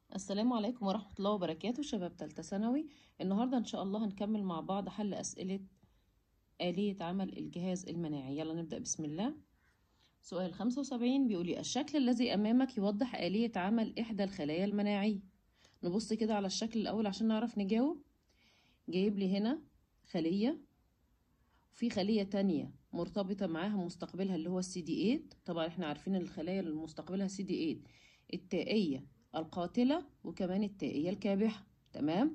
السلام عليكم ورحمة الله وبركاته شباب تالتة ثانوي النهاردة إن شاء الله هنكمل مع بعض حل أسئلة آلية عمل الجهاز المناعي يلا نبدأ بسم الله سؤال خمسة وسبعين بيقولي الشكل الذي أمامك يوضح آلية عمل إحدى الخلايا المناعية نبص كده على الشكل الأول عشان نعرف نجاوب جايب لي هنا خلية وفي خلية تانية مرتبطة معاها مستقبلها اللي هو السي دي 8 طبعا احنا عارفين الخلايا اللي مستقبلها سي دي 8 التائية القاتلة وكمان التائية الكابحة تمام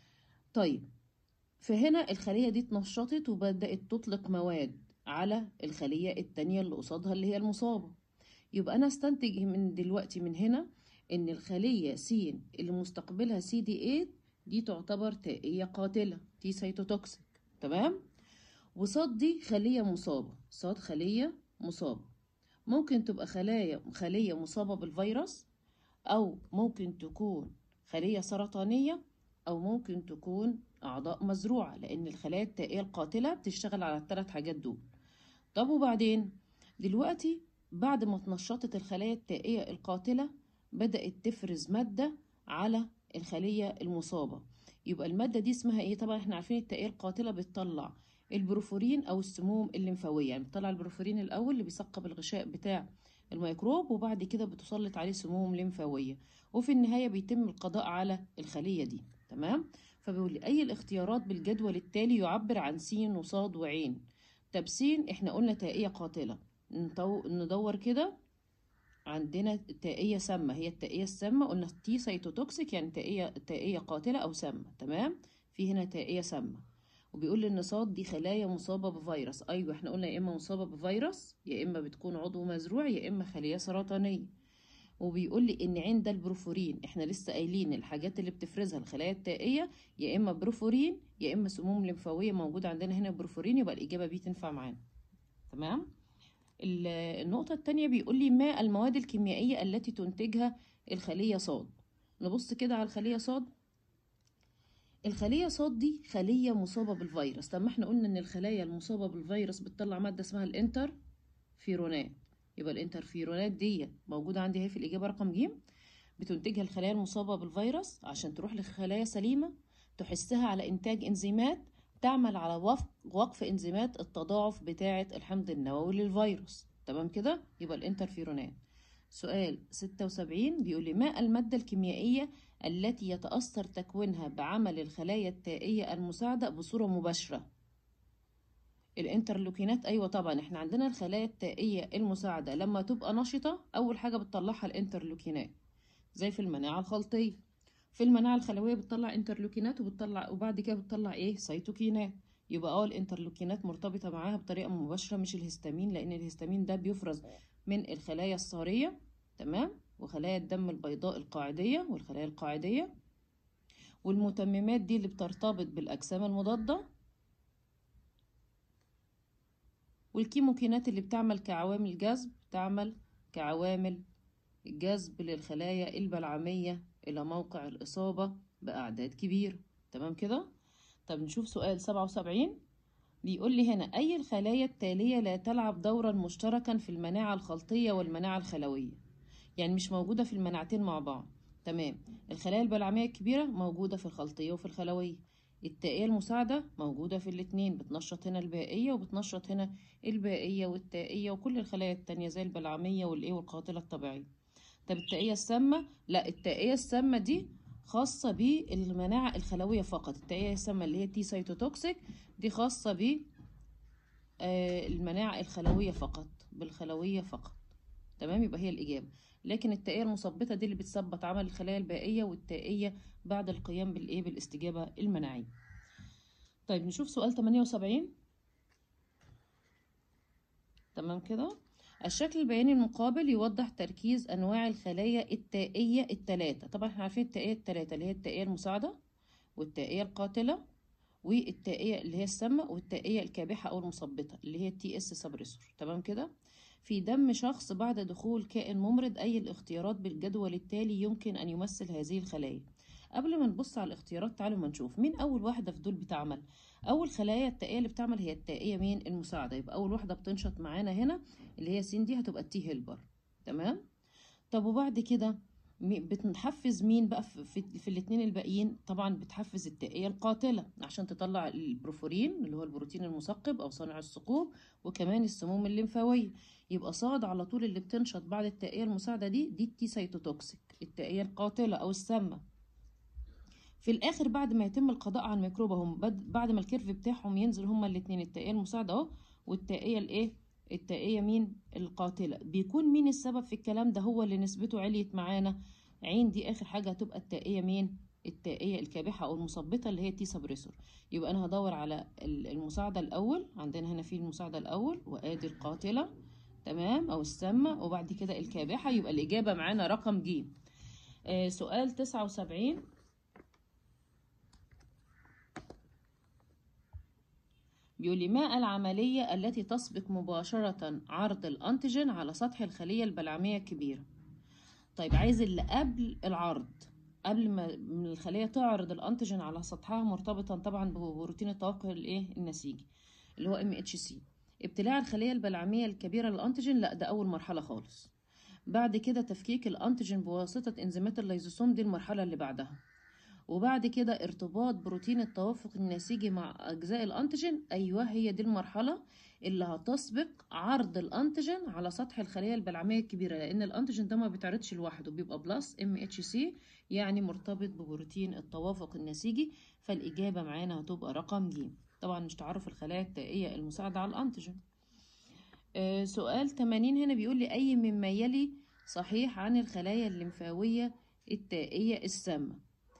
طيب فهنا الخلية دي اتنشطت وبدأت تطلق مواد على الخلية التانية اللي قصادها اللي هي المصابة يبقى أنا استنتج من دلوقتي من هنا إن الخلية س اللي مستقبلها سي دي 8 دي تعتبر تائية قاتلة تي سيتوتوكسيك تمام وصاد دي خلية مصابة صاد خلية مصابة ممكن تبقى خلايا خلية مصابة بالفيروس أو ممكن تكون خلية سرطانية أو ممكن تكون أعضاء مزروعة لأن الخلايا التائية القاتلة بتشتغل على الثلاث حاجات دول طب وبعدين دلوقتي بعد ما اتنشطت الخلايا التائية القاتلة بدأت تفرز مادة على الخلية المصابة يبقى المادة دي اسمها ايه طبعا احنا عارفين التائية القاتلة بتطلع البروفورين او السموم الليمفاوية يعني بتطلع البروفورين الاول اللي بيثقب الغشاء بتاع الميكروب وبعد كده بتسلط عليه سموم ليمفاوية وفي النهاية بيتم القضاء على الخلية دي تمام فبيقول لي أي الاختيارات بالجدول التالي يعبر عن س وصاد وعين طب س احنا قلنا تائية قاتلة ندور كده عندنا تائية سامة هي التائية السامة قلنا تي سيتوتوكسيك يعني تائية تائية قاتلة أو سامة تمام في هنا تائية سامة وبيقول لي ان صاد دي خلايا مصابة بفيروس ايوه احنا قلنا يا اما مصابة بفيروس يا اما بتكون عضو مزروع يا اما خلية سرطانية وبيقول لي ان عند البروفورين احنا لسه قايلين الحاجات اللي بتفرزها الخلايا التائية يا اما بروفورين يا اما سموم لمفاوية موجودة عندنا هنا بروفورين يبقى الاجابة بي تنفع معانا تمام النقطة التانية بيقول لي ما المواد الكيميائية التي تنتجها الخلية صاد نبص كده على الخلية صاد الخلية صاد دي خلية مصابة بالفيروس طب ما احنا قلنا ان الخلايا المصابة بالفيروس بتطلع مادة اسمها الانترفيرونات يبقى الانترفيرونات دي موجودة عندي اهي في الإجابة رقم ج بتنتجها الخلايا المصابة بالفيروس عشان تروح لخلايا سليمة تحسها على إنتاج إنزيمات تعمل على وقف, وقف إنزيمات التضاعف بتاعة الحمض النووي للفيروس تمام كده يبقى الانترفيرونات سؤال 76 بيقول لي ما المادة الكيميائية التي يتأثر تكوينها بعمل الخلايا التائية المساعدة بصورة مباشرة الانترلوكينات أيوة طبعا احنا عندنا الخلايا التائية المساعدة لما تبقى نشطة أول حاجة بتطلعها الانترلوكينات زي في المناعة الخلطية في المناعة الخلوية بتطلع انترلوكينات وبتطلع وبعد كده بتطلع ايه سيتوكينات يبقى اه الانترلوكينات مرتبطة معاها بطريقة مباشرة مش الهستامين لأن الهستامين ده بيفرز من الخلايا الصارية تمام وخلايا الدم البيضاء القاعدية والخلايا القاعدية والمتممات دي اللي بترتبط بالأجسام المضادة والكيموكينات اللي بتعمل كعوامل جذب تعمل كعوامل جذب للخلايا البلعمية إلى موقع الإصابة بأعداد كبيرة تمام كده؟ طب نشوف سؤال سبعة وسبعين بيقول لي هنا أي الخلايا التالية لا تلعب دورا مشتركا في المناعة الخلطية والمناعة الخلوية يعني مش موجودة في المناعتين مع بعض تمام الخلايا البلعمية الكبيرة موجودة في الخلطية وفي الخلوية التائية المساعدة موجودة في الاتنين بتنشط هنا البائية وبتنشط هنا البائية والتائية وكل الخلايا التانية زي البلعمية والإيه والقاتلة الطبيعية طب التائية السامة لا التائية السامة دي خاصة بالمناعة الخلوية فقط التائية السامة اللي هي تي سيتوتوكسيك دي خاصة ب المناعة الخلوية فقط بالخلوية فقط تمام يبقى هي الإجابة لكن التائية المثبطة دي اللي بتثبت عمل الخلايا البائية والتائية بعد القيام بالإيه بالاستجابة المناعية طيب نشوف سؤال 78 تمام كده الشكل البياني المقابل يوضح تركيز أنواع الخلايا التائية الثلاثة طبعا احنا عارفين التائية الثلاثة اللي هي التائية المساعدة والتائية القاتلة والتائية اللي هي السامة والتائية الكابحة أو المثبطة اللي هي التي اس سبريسور تمام كده في دم شخص بعد دخول كائن ممرض أي الاختيارات بالجدول التالي يمكن أن يمثل هذه الخلايا قبل ما نبص على الاختيارات تعالوا ما نشوف مين أول واحدة في دول بتعمل أول خلايا التائية اللي بتعمل هي التائية مين المساعدة يبقى أول واحدة بتنشط معانا هنا اللي هي س دي هتبقى التي هيلبر تمام طب وبعد كده مي- بتحفز مين بقى في, في, في الاتنين الباقيين طبعا بتحفز التائية القاتلة عشان تطلع البروفورين اللي هو البروتين المثقب أو صانع الثقوب وكمان السموم الليمفاوية يبقى صاد على طول اللي بتنشط بعد التائية المساعدة دي دي التي سيتوتوكسيك التائية القاتلة أو السامة في الآخر بعد ما يتم القضاء على الميكروبهم بد- بعد ما الكيرف بتاعهم ينزل هما الاتنين التائية المساعدة أهو والتائية الإيه التائية مين القاتلة بيكون مين السبب في الكلام ده هو اللي نسبته عليت معانا عين دي آخر حاجة هتبقى التائية مين التائية الكابحة أو المثبطة اللي هي تي سبريسور يبقى أنا هدور على ال- المساعدة الأول عندنا هنا في المساعدة الأول وآدي القاتلة تمام أو السامة وبعد كده الكابحة يبقى الإجابة معانا رقم ج آه سؤال تسعة وسبعين بيقول لي ما العملية التي تسبق مباشرة عرض الأنتيجين على سطح الخلية البلعمية الكبيرة طيب عايز اللي قبل العرض قبل ما من الخلية تعرض الأنتيجين على سطحها مرتبطا طبعا بروتين التوقع الايه النسيجي اللي هو ام اتش سي ابتلاع الخلية البلعمية الكبيرة للأنتيجين لا ده أول مرحلة خالص بعد كده تفكيك الأنتيجين بواسطة إنزيمات الليزوسوم دي المرحلة اللي بعدها وبعد كده ارتباط بروتين التوافق النسيجي مع أجزاء الأنتيجين أيوه هي دي المرحلة اللي هتسبق عرض الأنتيجين على سطح الخلية البلعمية الكبيرة لأن الأنتيجين ده ما بيتعرضش لوحده بيبقى بلس ام اتش سي يعني مرتبط ببروتين التوافق النسيجي فالإجابة معانا هتبقى رقم ج طبعا مش تعرف الخلايا التائية المساعدة على الأنتيجين آه سؤال 80 هنا بيقول لي أي مما يلي صحيح عن الخلايا الليمفاوية التائية السامة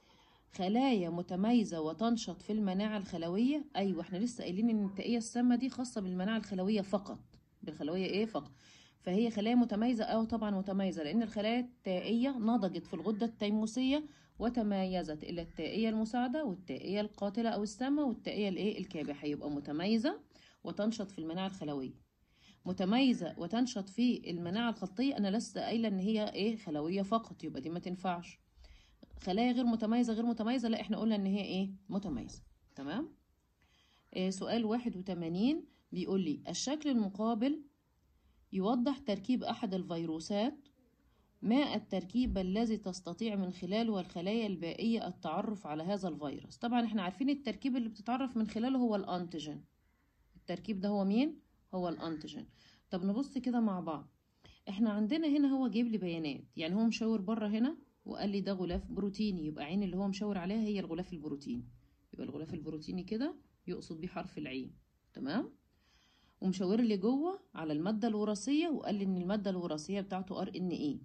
خلايا متميزة وتنشط في المناعة الخلوية أيوة احنا لسه قايلين إن التائية السامة دي خاصة بالمناعة الخلوية فقط بالخلوية إيه فقط فهي خلايا متميزة أو طبعا متميزة لأن الخلايا التائية نضجت في الغدة التيموسية وتميزت إلى التائية المساعدة والتائية القاتلة أو السامة والتائية الإيه الكابحة يبقى متميزة وتنشط في المناعة الخلوية متميزة وتنشط في المناعة الخلطية أنا لسه قايلة إن هي إيه خلوية فقط يبقى دي ما تنفعش خلايا غير متميزة غير متميزة لا احنا قلنا ان هي ايه متميزة تمام آه سؤال واحد وتمانين بيقول لي الشكل المقابل يوضح تركيب أحد الفيروسات ما التركيب الذي تستطيع من خلاله الخلايا البائية التعرف على هذا الفيروس طبعا احنا عارفين التركيب اللي بتتعرف من خلاله هو الأنتيجين التركيب ده هو مين؟ هو الأنتيجين طب نبص كده مع بعض احنا عندنا هنا هو جايب لي بيانات يعني هو مشاور بره هنا وقال لي ده غلاف بروتيني يبقى عين اللي هو مشاور عليها هي الغلاف البروتيني يبقى الغلاف البروتيني كده يقصد بيه حرف العين تمام ومشاور لي جوه على المادة الوراثية وقال لي ان المادة الوراثية بتاعته ار ان ايه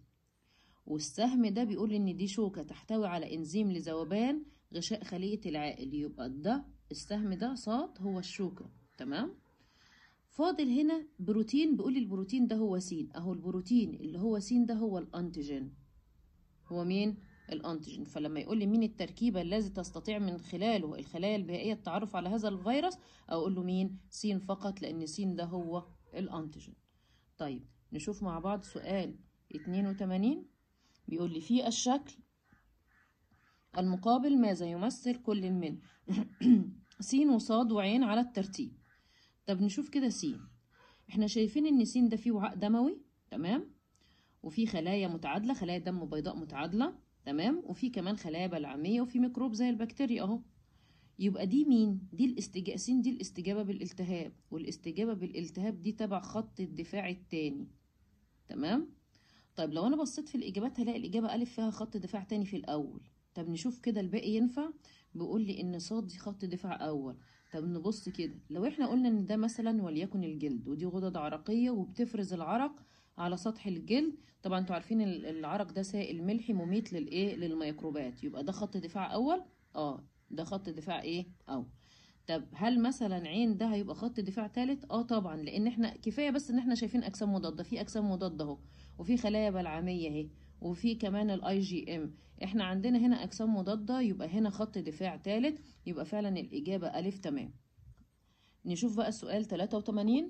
والسهم ده بيقول لي ان دي شوكة تحتوي على انزيم لذوبان غشاء خلية العائل يبقى ده السهم ده صاد هو الشوكة تمام فاضل هنا بروتين بيقول لي البروتين ده هو سين اهو البروتين اللي هو سين ده هو الانتيجين هو مين الانتيجين فلما يقول لي مين التركيبه الذي تستطيع من خلاله الخلايا البائيه التعرف على هذا الفيروس اقول له مين سين فقط لان سين ده هو الانتيجين طيب نشوف مع بعض سؤال 82 بيقول لي في الشكل المقابل ماذا يمثل كل من سين وصاد وعين على الترتيب طب نشوف كده سين احنا شايفين ان سين ده فيه وعاء دموي تمام وفي خلايا متعادلة خلايا دم بيضاء متعادلة تمام وفي كمان خلايا بلعمية وفي ميكروب زي البكتيريا اهو يبقى دي مين دي الاستجابة سين دي الاستجابة بالالتهاب والاستجابة بالالتهاب دي تبع خط الدفاع التاني تمام طيب لو انا بصيت في الاجابات هلاقي الاجابة الف فيها خط دفاع تاني في الاول طب نشوف كده الباقي ينفع بيقول لي ان صاد دي خط دفاع اول طب نبص كده لو احنا قلنا ان ده مثلا وليكن الجلد ودي غدد عرقية وبتفرز العرق على سطح الجلد طبعا انتوا عارفين العرق ده سائل ملحي مميت للايه للميكروبات يبقى ده خط دفاع اول اه ده خط دفاع ايه اول طب هل مثلا عين ده هيبقى خط دفاع ثالث اه طبعا لان احنا كفايه بس ان احنا شايفين اجسام مضاده في اجسام مضاده اهو وفي خلايا بلعميه اهي وفي كمان الاي جي ام احنا عندنا هنا اجسام مضاده يبقى هنا خط دفاع ثالث يبقى فعلا الاجابه الف تمام نشوف بقى السؤال 83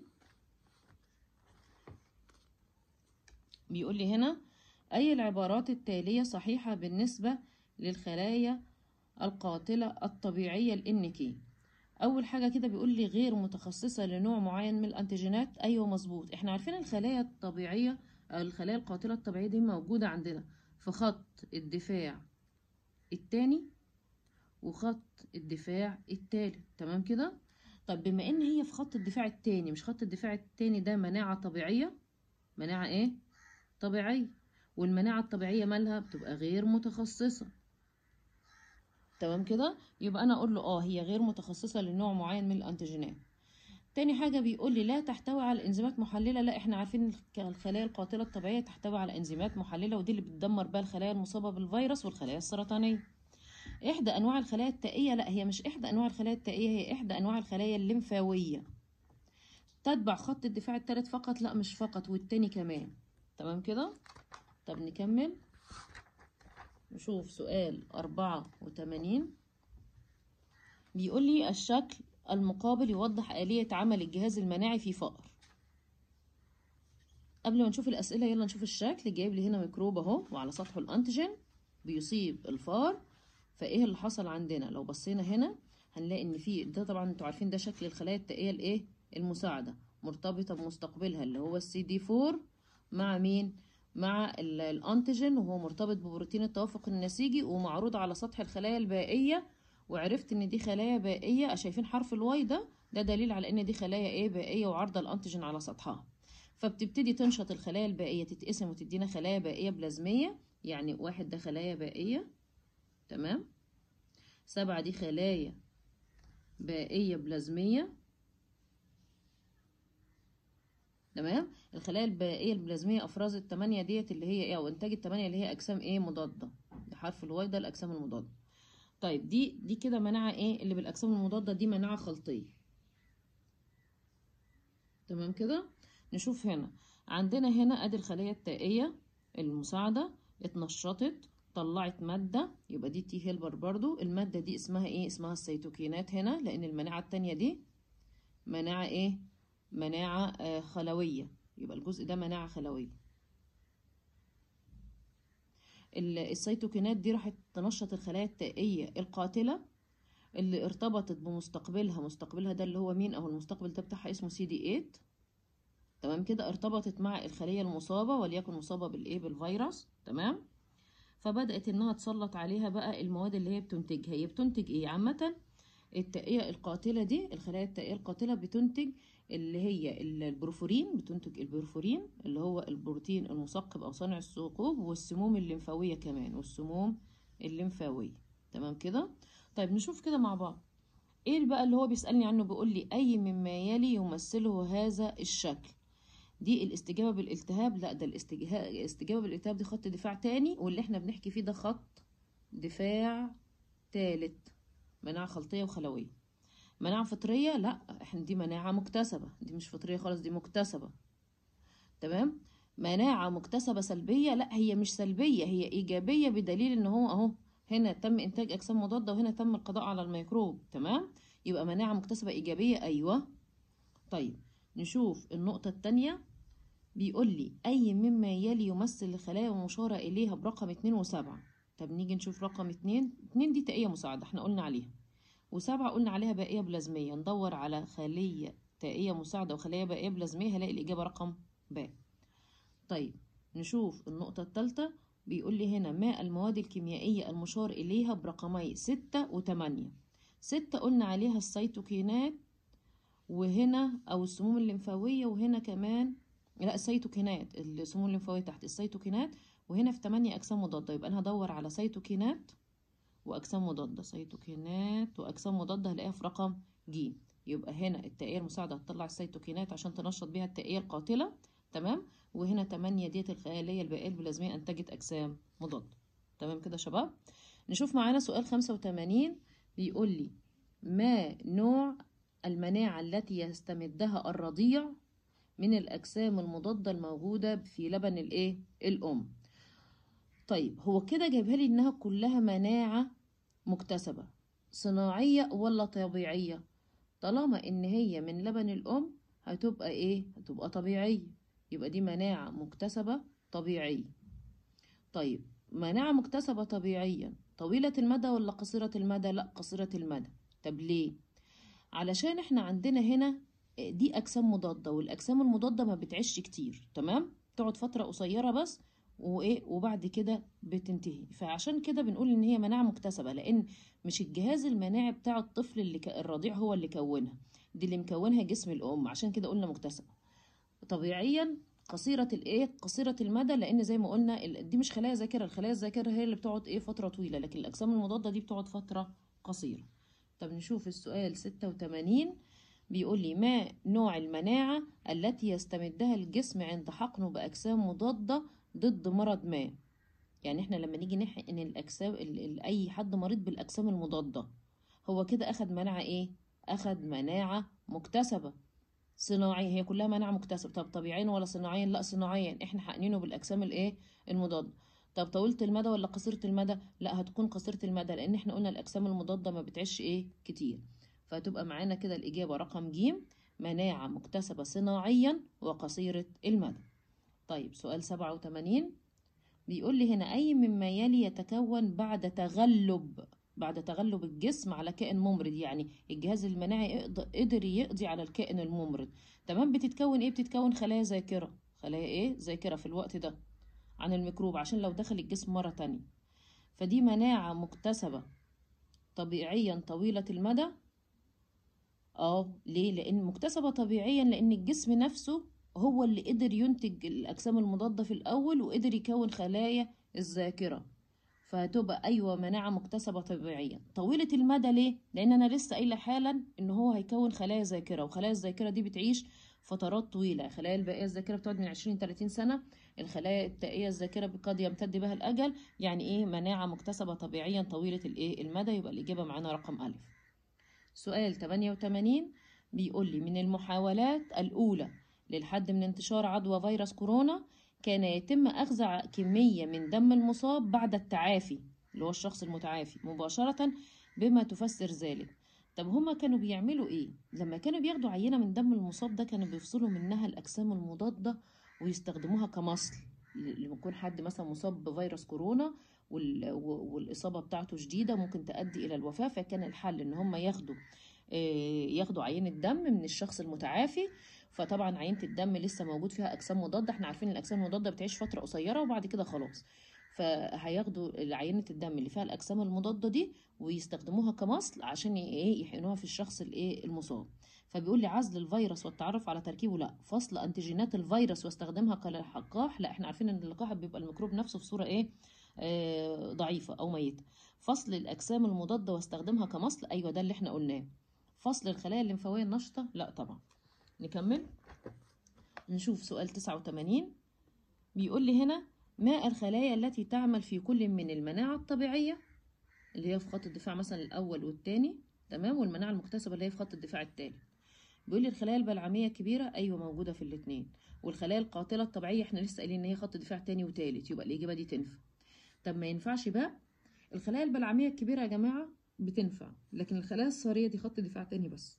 بيقول لي هنا أي العبارات التالية صحيحة بالنسبة للخلايا القاتلة الطبيعية الإنكي أول حاجة كده بيقول لي غير متخصصة لنوع معين من الأنتيجينات أيوة مظبوط إحنا عارفين الخلايا الطبيعية أو الخلايا القاتلة الطبيعية دي موجودة عندنا في خط الدفاع التاني وخط الدفاع التالت تمام كده طب بما ان هي في خط الدفاع التاني مش خط الدفاع التاني ده مناعة طبيعية مناعة ايه طبيعية والمناعة الطبيعية مالها بتبقى غير متخصصة تمام كده يبقى انا اقول له اه هي غير متخصصة لنوع معين من الانتيجينات تاني حاجة بيقول لي لا تحتوي على انزيمات محللة لا احنا عارفين الخلايا القاتلة الطبيعية تحتوي على انزيمات محللة ودي اللي بتدمر بقى الخلايا المصابة بالفيروس والخلايا السرطانية احدى انواع الخلايا التائية لا هي مش احدى انواع الخلايا التائية هي احدى انواع الخلايا الليمفاوية تتبع خط الدفاع الثالث فقط لا مش فقط والتاني كمان تمام كده طب نكمل نشوف سؤال أربعة وتمانين بيقول لي الشكل المقابل يوضح آلية عمل الجهاز المناعي في فأر قبل ما نشوف الأسئلة يلا نشوف الشكل جايب لي هنا ميكروب اهو وعلى سطحه الأنتيجين بيصيب الفار فايه اللي حصل عندنا لو بصينا هنا هنلاقي ان في ده طبعا انتوا عارفين ده شكل الخلايا التائيه الايه المساعده مرتبطه بمستقبلها اللي هو السي دي 4 مع مين مع الانتيجين وهو مرتبط ببروتين التوافق النسيجي ومعروض على سطح الخلايا البائيه وعرفت ان دي خلايا بائيه شايفين حرف الواي ده ده دليل على ان دي خلايا ايه بائيه وعارضه الانتيجين على سطحها فبتبتدي تنشط الخلايا البائيه تتقسم وتدينا خلايا بائيه بلازميه يعني واحد ده خلايا بائيه تمام سبعة دي خلايا بائية بلازمية تمام الخلايا البائية البلازمية أفراز التمانية ديت اللي هي ايه أو إنتاج التمانية اللي هي أجسام ايه مضادة ده حرف الواي ده الأجسام المضادة طيب دي دي كده مناعة ايه اللي بالأجسام المضادة دي مناعة خلطية تمام كده نشوف هنا عندنا هنا ادي الخلية التائية المساعدة اتنشطت طلعت مادة يبقى دي تي هيلبر برضو المادة دي اسمها ايه اسمها السيتوكينات هنا لان المناعة التانية دي مناعة ايه مناعة آه خلوية يبقى الجزء ده مناعة خلوية السيتوكينات دي راحت تنشط الخلايا التائية القاتلة اللي ارتبطت بمستقبلها مستقبلها ده اللي هو مين او المستقبل ده بتاعها اسمه سي دي 8 تمام كده ارتبطت مع الخلية المصابة وليكن مصابة بالايه بالفيروس تمام فبدأت انها تسلط عليها بقى المواد اللي هي بتنتجها هي بتنتج ايه عامة التائية القاتلة دي الخلايا التائية القاتلة بتنتج اللي هي البروفورين بتنتج البروفورين اللي هو البروتين المثقب او صانع الثقوب والسموم الليمفاوية كمان والسموم الليمفاوية تمام كده طيب نشوف كده مع بعض ايه بقى اللي هو بيسألني عنه بيقول لي اي مما يلي يمثله هذا الشكل دي الاستجابة بالالتهاب لا ده الاستجابة بالالتهاب دي خط دفاع تاني واللي احنا بنحكي فيه ده خط دفاع تالت مناعة خلطية وخلوية مناعة فطرية لا احنا دي مناعة مكتسبة دي مش فطرية خالص دي مكتسبة تمام مناعة مكتسبة سلبية لا هي مش سلبية هي إيجابية بدليل إن هو أهو هنا تم إنتاج أجسام مضادة وهنا تم القضاء على الميكروب تمام يبقى مناعة مكتسبة إيجابية أيوة طيب نشوف النقطة التانية بيقول لي أي مما يلي يمثل الخلايا المشارة إليها برقم اتنين وسبعة طب نيجي نشوف رقم اتنين اتنين دي تائية مساعدة احنا قلنا عليها وسبعة قلنا عليها بائية بلازمية ندور على خلية تائية مساعدة وخلية بائية بلازمية هلاقي الإجابة رقم ب طيب نشوف النقطة الثالثة بيقول لي هنا ما المواد الكيميائية المشار إليها برقمي ستة وتمانية ستة قلنا عليها السيتوكينات وهنا أو السموم الليمفاوية وهنا كمان لا السيتوكينات السموم الليمفاوية تحت السيتوكينات وهنا في تمانية أجسام مضادة يبقى أنا هدور على سيتوكينات وأجسام مضادة سيتوكينات وأجسام مضادة هلاقيها في رقم ج يبقى هنا التائية المساعدة هتطلع السيتوكينات عشان تنشط بيها التائية القاتلة تمام وهنا تمانية ديت الخلية البائية البلازمية أنتجت أجسام مضادة تمام كده يا شباب نشوف معانا سؤال خمسة وتمانين بيقول لي ما نوع المناعة التي يستمدها الرضيع من الأجسام المضادة الموجودة في لبن الإيه؟ الأم طيب هو كده جايبها لي إنها كلها مناعة مكتسبة صناعية ولا طبيعية طالما إن هي من لبن الأم هتبقى إيه؟ هتبقى طبيعية يبقى دي مناعة مكتسبة طبيعية طيب مناعة مكتسبة طبيعيا طويلة المدى ولا قصيرة المدى؟ لا قصيرة المدى طب ليه؟ علشان احنا عندنا هنا دي اجسام مضاده والاجسام المضاده ما بتعيش كتير تمام تقعد فتره قصيره بس وايه وبعد كده بتنتهي فعشان كده بنقول ان هي مناعه مكتسبه لان مش الجهاز المناعي بتاع الطفل اللي ك... الرضيع هو اللي كونها دي اللي مكونها جسم الام عشان كده قلنا مكتسبه طبيعيا قصيره الايه قصيره المدى لان زي ما قلنا ال- دي مش خلايا ذاكره الخلايا الذاكره هي اللي بتقعد ايه فتره طويله لكن الاجسام المضاده دي بتقعد فتره قصيره طب نشوف السؤال 86 بيقول لي ما نوع المناعة التي يستمدها الجسم عند حقنه بأجسام مضادة ضد مرض ما يعني احنا لما نيجي نحقن الأجسام ال- ال- أي حد مريض بالأجسام المضادة هو كده أخد مناعة إيه؟ أخد مناعة مكتسبة صناعية هي كلها مناعة مكتسبة طب طبيعيا ولا صناعيا؟ لا صناعيا احنا حقنينه بالأجسام الإيه؟ المضادة طب طويلة المدى ولا قصيرة المدى؟ لا هتكون قصيرة المدى لأن احنا قلنا الأجسام المضادة ما بتعيش إيه؟ كتير فهتبقى معانا كده الإجابة رقم ج مناعة مكتسبة صناعيا وقصيرة المدى طيب سؤال 87 بيقول لي هنا أي مما يلي يتكون بعد تغلب بعد تغلب الجسم على كائن ممرض يعني الجهاز المناعي يقد- قدر يقضي على الكائن الممرض تمام بتتكون ايه بتتكون خلايا ذاكرة خلايا ايه ذاكرة في الوقت ده عن الميكروب عشان لو دخل الجسم مرة تانية فدي مناعة مكتسبة طبيعيا طويلة المدى اه ليه لان مكتسبه طبيعيا لان الجسم نفسه هو اللي قدر ينتج الاجسام المضاده في الاول وقدر يكون خلايا الذاكره فهتبقى ايوه مناعه مكتسبه طبيعيا طويله المدى ليه لان انا لسه قايله حالا ان هو هيكون خلايا ذاكره وخلايا الذاكره دي بتعيش فترات طويله خلايا البائيه الذاكره بتقعد من 20 30 سنه الخلايا التائيه الذاكره قد يمتد بها الاجل يعني ايه مناعه مكتسبه طبيعيا طويله الايه المدى يبقى الاجابه معانا رقم الف سؤال 88 بيقول لي من المحاولات الأولى للحد من انتشار عدوى فيروس كورونا كان يتم أخذ ع- كمية من دم المصاب بعد التعافي اللي هو الشخص المتعافي مباشرة بما تفسر ذلك طب هما كانوا بيعملوا ايه لما كانوا بياخدوا عينة من دم المصاب ده كانوا بيفصلوا منها الأجسام المضادة ويستخدموها كمصل ل- لما يكون حد مثلا مصاب بفيروس كورونا وال- و- والإصابة بتاعته شديدة ممكن تؤدي إلى الوفاة فكان الحل إن هم ياخدوا آه، ياخدوا عينة دم من الشخص المتعافي فطبعا عينة الدم لسه موجود فيها أجسام مضادة احنا عارفين الأجسام المضادة بتعيش فترة قصيرة وبعد كده خلاص فهياخدوا عينة الدم اللي فيها الأجسام المضادة دي ويستخدموها كمصل عشان ي- ايه يحقنوها في الشخص الايه المصاب فبيقول لي عزل الفيروس والتعرف على تركيبه لا فصل انتيجينات الفيروس واستخدامها كلقاح لا احنا عارفين ان اللقاح بيبقى الميكروب نفسه في صورة ايه آه ضعيفة او ميتة فصل الاجسام المضادة واستخدامها كمصل ايوه ده اللي احنا قلناه فصل الخلايا الليمفاوية النشطة لا طبعا نكمل نشوف سؤال 89 بيقول لي هنا ما الخلايا التي تعمل في كل من المناعة الطبيعية اللي هي في خط الدفاع مثلا الأول والثاني تمام والمناعة المكتسبة اللي هي في خط الدفاع الثالث بيقول لي الخلايا البلعمية الكبيرة أيوة موجودة في الاتنين والخلايا القاتلة الطبيعية احنا لسه قايلين إن هي خط دفاع تاني وتالت يبقى الإجابة دي تنفع طب ما ينفعش بقى الخلايا البلعمية الكبيرة يا جماعة بتنفع لكن الخلايا الصارية دي خط دفاع تاني بس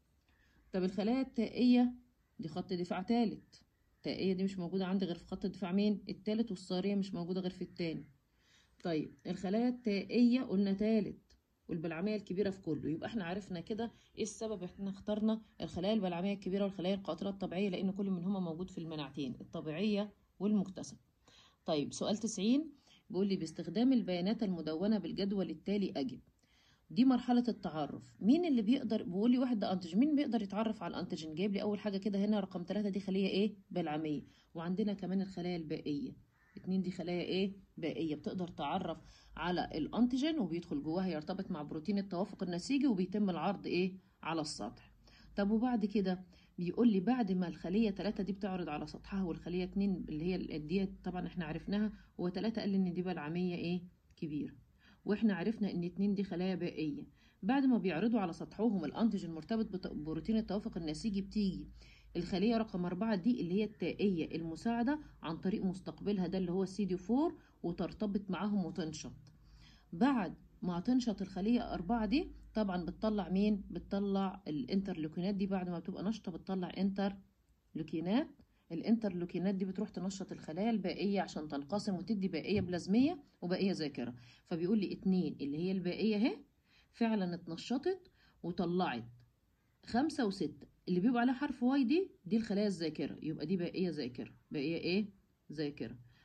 طب الخلايا التائية دي خط دفاع تالت التائية دي مش موجودة عندي غير في خط الدفاع مين التالت والصارية مش موجودة غير في التاني طيب الخلايا التائية قلنا تالت والبلعمية الكبيرة في كله يبقى احنا عرفنا كده ايه السبب احنا اخترنا الخلايا البلعمية الكبيرة والخلايا القاتلة الطبيعية لان كل منهما موجود في المناعتين الطبيعية والمكتسبة طيب سؤال 90 بيقول لي باستخدام البيانات المدونة بالجدول التالي أجب دي مرحلة التعرف مين اللي بيقدر بيقول لي واحد ده أنتيجين مين بيقدر يتعرف على الأنتيجين جايب لي أول حاجة كده هنا رقم ثلاثة دي خلية إيه بلعمية وعندنا كمان الخلايا البائية اتنين دي خلايا إيه بائية بتقدر تعرف على الأنتيجين وبيدخل جواها يرتبط مع بروتين التوافق النسيجي وبيتم العرض إيه على السطح طب وبعد كده بيقول لي بعد ما الخلية تلاتة دي بتعرض على سطحها والخلية اتنين اللي هي ديت طبعا احنا عرفناها هو تلاتة قال لي ان دي بلعمية ايه كبيرة واحنا عرفنا ان اتنين دي خلايا بائية بعد ما بيعرضوا على سطحهم الانتيجين المرتبط ببروتين التوافق النسيجي بتيجي الخلية رقم أربعة دي اللي هي التائية المساعدة عن طريق مستقبلها ده اللي هو السي دي فور وترتبط معاهم وتنشط بعد ما تنشط الخلية أربعة دي طبعا بتطلع مين؟ بتطلع الانترلوكينات دي بعد ما بتبقى نشطة بتطلع انترلوكينات الانترلوكينات دي بتروح تنشط الخلايا البائية عشان تنقسم وتدي بائية بلازمية وبائية ذاكرة فبيقول لي اتنين اللي هي البائية اهي فعلا اتنشطت وطلعت خمسة وستة اللي بيبقى عليها حرف واي دي دي الخلايا الذاكرة يبقى دي بائية ذاكرة بائية ايه؟ ذاكرة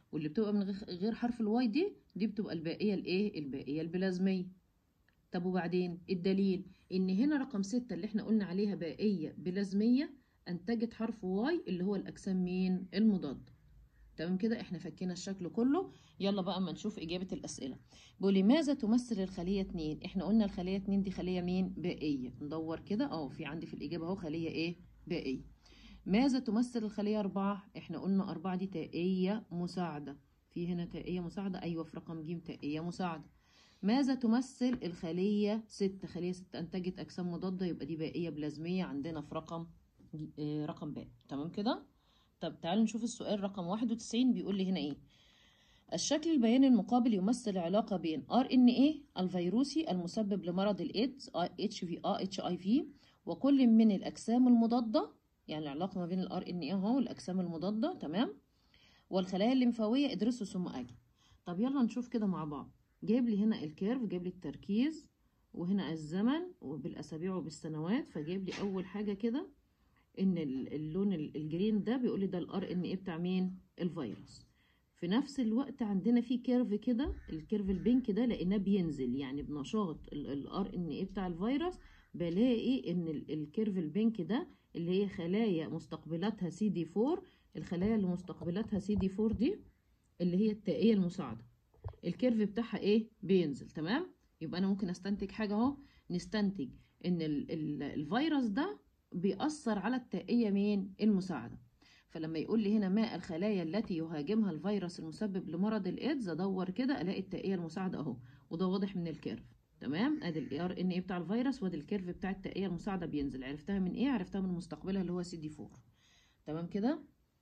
واللي بتبقى من غ- غير حرف الواي دي دي بتبقى البائية الايه البائية البلازمية طب وبعدين الدليل ان هنا رقم ستة اللي احنا قلنا عليها بائية بلازمية انتجت حرف واي اللي هو الاجسام مين المضادة تمام كده احنا فكينا الشكل كله يلا بقى اما نشوف اجابة الاسئلة بيقول لماذا تمثل الخلية 2 احنا قلنا الخلية 2 دي خلية مين بائية ندور كده اه في عندي في الاجابة اهو خلية ايه بائية ماذا تمثل الخلية أربعة احنا قلنا أربعة دي تائية مساعدة في هنا تائية مساعدة أيوة في رقم ج تائية مساعدة ماذا تمثل الخلية ستة خلية ستة أنتجت أجسام مضادة يبقى دي بائية بلازمية عندنا في رقم ج- آه، رقم باء تمام كده طب تعالوا نشوف السؤال رقم 91 بيقول لي هنا ايه الشكل البياني المقابل يمثل علاقة بين RNA الفيروسي المسبب لمرض الإيدز HIV HIV وكل من الأجسام المضادة يعني العلاقة ما بين ال RNA اهو والأجسام المضادة تمام والخلايا الليمفاوية ادرسوا ثم أجي طب يلا نشوف كده مع بعض جايب لي هنا الكيرف جايب لي التركيز وهنا الزمن وبالأسابيع وبالسنوات فجايب لي أول حاجة كده ان ال- اللون ال- الجرين ده بيقول لي ده الار ان ايه بتاع مين الفيروس في نفس الوقت عندنا في كيرف كده الكيرف البينك ده لقيناه بينزل يعني بنشاط الار ان ايه بتاع الفيروس بلاقي ان ال- الكيرف البينك ده اللي هي خلايا مستقبلاتها سي دي 4 الخلايا اللي مستقبلاتها سي دي 4 دي اللي هي التائية المساعدة الكيرف بتاعها ايه بينزل تمام يبقى انا ممكن استنتج حاجة اهو نستنتج ان ال ال الفيروس ده بيأثر على التائية مين المساعدة فلما يقول لي هنا ما الخلايا التي يهاجمها الفيروس المسبب لمرض الايدز ادور كده الاقي التائية المساعدة اهو وده واضح من الكيرف تمام ادي الار ان ايه بتاع الفيروس وادي الكيرف بتاع التائية المساعدة بينزل عرفتها من ايه عرفتها من مستقبلها اللي هو سي دي 4 تمام كده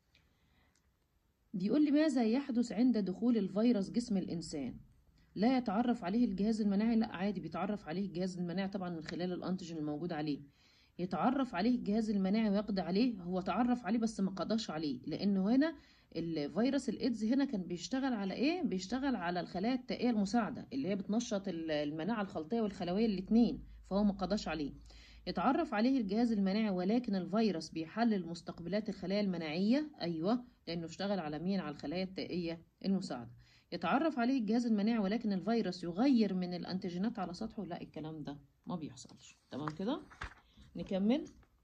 بيقول لي ماذا يحدث عند دخول الفيروس جسم الانسان لا يتعرف عليه الجهاز المناعي لا عادي بيتعرف عليه الجهاز المناعي طبعا من خلال الانتيجين الموجود عليه يتعرف عليه الجهاز المناعي ويقضي عليه هو تعرف عليه بس ما قضاش عليه لانه هنا الفيروس الايدز هنا كان بيشتغل على ايه بيشتغل على الخلايا التائيه المساعده اللي هي بتنشط ال- المناعه الخلطيه والخلويه الاثنين فهو ما قضاش عليه يتعرف عليه الجهاز المناعي ولكن الفيروس بيحلل مستقبلات الخلايا المناعيه ايوه لانه اشتغل على مين على الخلايا التائيه المساعده يتعرف عليه الجهاز المناعي ولكن الفيروس يغير من الانتيجينات على سطحه لا الكلام ده ما بيحصلش تمام كده نكمل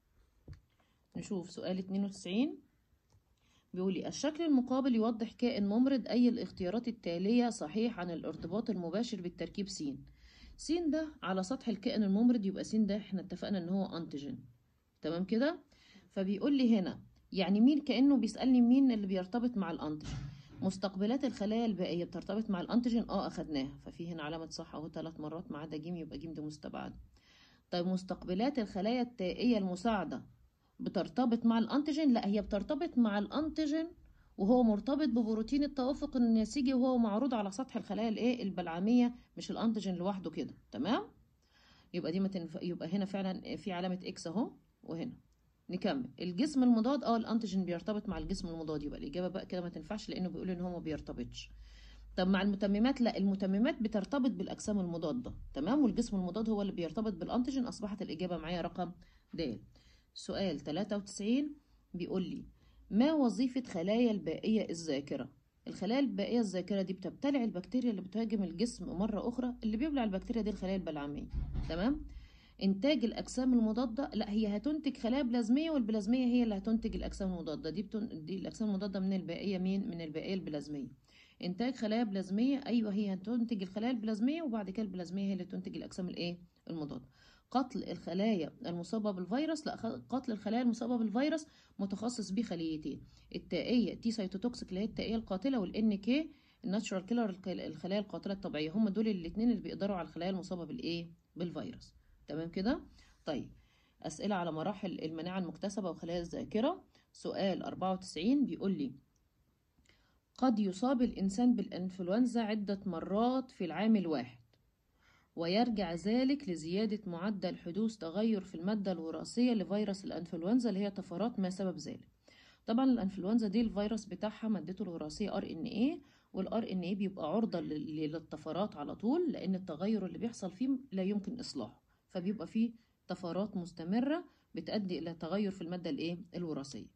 نشوف سؤال 92 بيقول لي الشكل المقابل يوضح كائن ممرض أي الاختيارات التالية صحيح عن الارتباط المباشر بالتركيب س س ده على سطح الكائن الممرض يبقى س ده احنا اتفقنا ان هو انتيجين تمام كده فبيقول لي هنا يعني مين كأنه بيسألني مين اللي بيرتبط مع الانتيجين مستقبلات الخلايا البائية بترتبط مع الانتيجين اه اخدناها ففي هنا علامة صح اهو ثلاث مرات ما عدا جيم يبقى جيم ده مستبعد طيب مستقبلات الخلايا التائية المساعدة بترتبط مع الانتيجين لا هي بترتبط مع الانتيجين وهو مرتبط ببروتين التوافق النسيجي وهو معروض على سطح الخلايا الايه البلعميه مش الانتيجين لوحده كده تمام يبقى دي ما تنف... يبقى هنا فعلا في علامه اكس اهو وهنا نكمل الجسم المضاد اه الانتيجين بيرتبط مع الجسم المضاد يبقى الاجابه بقى كده ما تنفعش لانه بيقول ان هو ما بيرتبطش طب مع المتممات لا المتممات بترتبط بالاجسام المضاده تمام والجسم المضاد هو اللي بيرتبط بالانتيجين اصبحت الاجابه معايا رقم د سؤال 93 بيقول لي ما وظيفة خلايا البائية الذاكرة الخلايا البائية الذاكرة دي بتبتلع البكتيريا اللي بتهاجم الجسم مرة أخرى اللي بيبلع البكتيريا دي الخلايا البلعمية تمام إنتاج الأجسام المضادة لا هي هتنتج خلايا بلازمية والبلازمية هي اللي هتنتج الأجسام المضادة دي, بتن... دي الأجسام المضادة من البائية مين من البائية البلازمية إنتاج خلايا بلازمية أيوة هي هتنتج الخلايا البلازمية وبعد كده البلازمية هي اللي تنتج الأجسام الإيه المضادة قتل الخلايا المصابة بالفيروس لا قتل الخلايا المصابة بالفيروس متخصص بيه خليتين التائية تي سيتوتوكسيك اللي هي التائية القاتلة والان كي الناتشورال كيلر الخلايا القاتلة الطبيعية هم دول الاثنين اللي بيقدروا على الخلايا المصابة بالايه بالفيروس تمام كده طيب أسئلة على مراحل المناعة المكتسبة وخلايا الذاكرة سؤال 94 بيقول لي قد يصاب الإنسان بالإنفلونزا عدة مرات في العام الواحد ويرجع ذلك لزيادة معدل حدوث تغير في المادة الوراثية لفيروس الأنفلونزا اللي هي طفرات ما سبب ذلك طبعا الأنفلونزا دي الفيروس بتاعها مادته الوراثية ار ان ايه والار ان ايه بيبقى عرضة للطفرات على طول لأن التغير اللي بيحصل فيه لا يمكن إصلاحه فبيبقى فيه طفرات مستمرة بتؤدي إلى تغير في المادة الايه الوراثية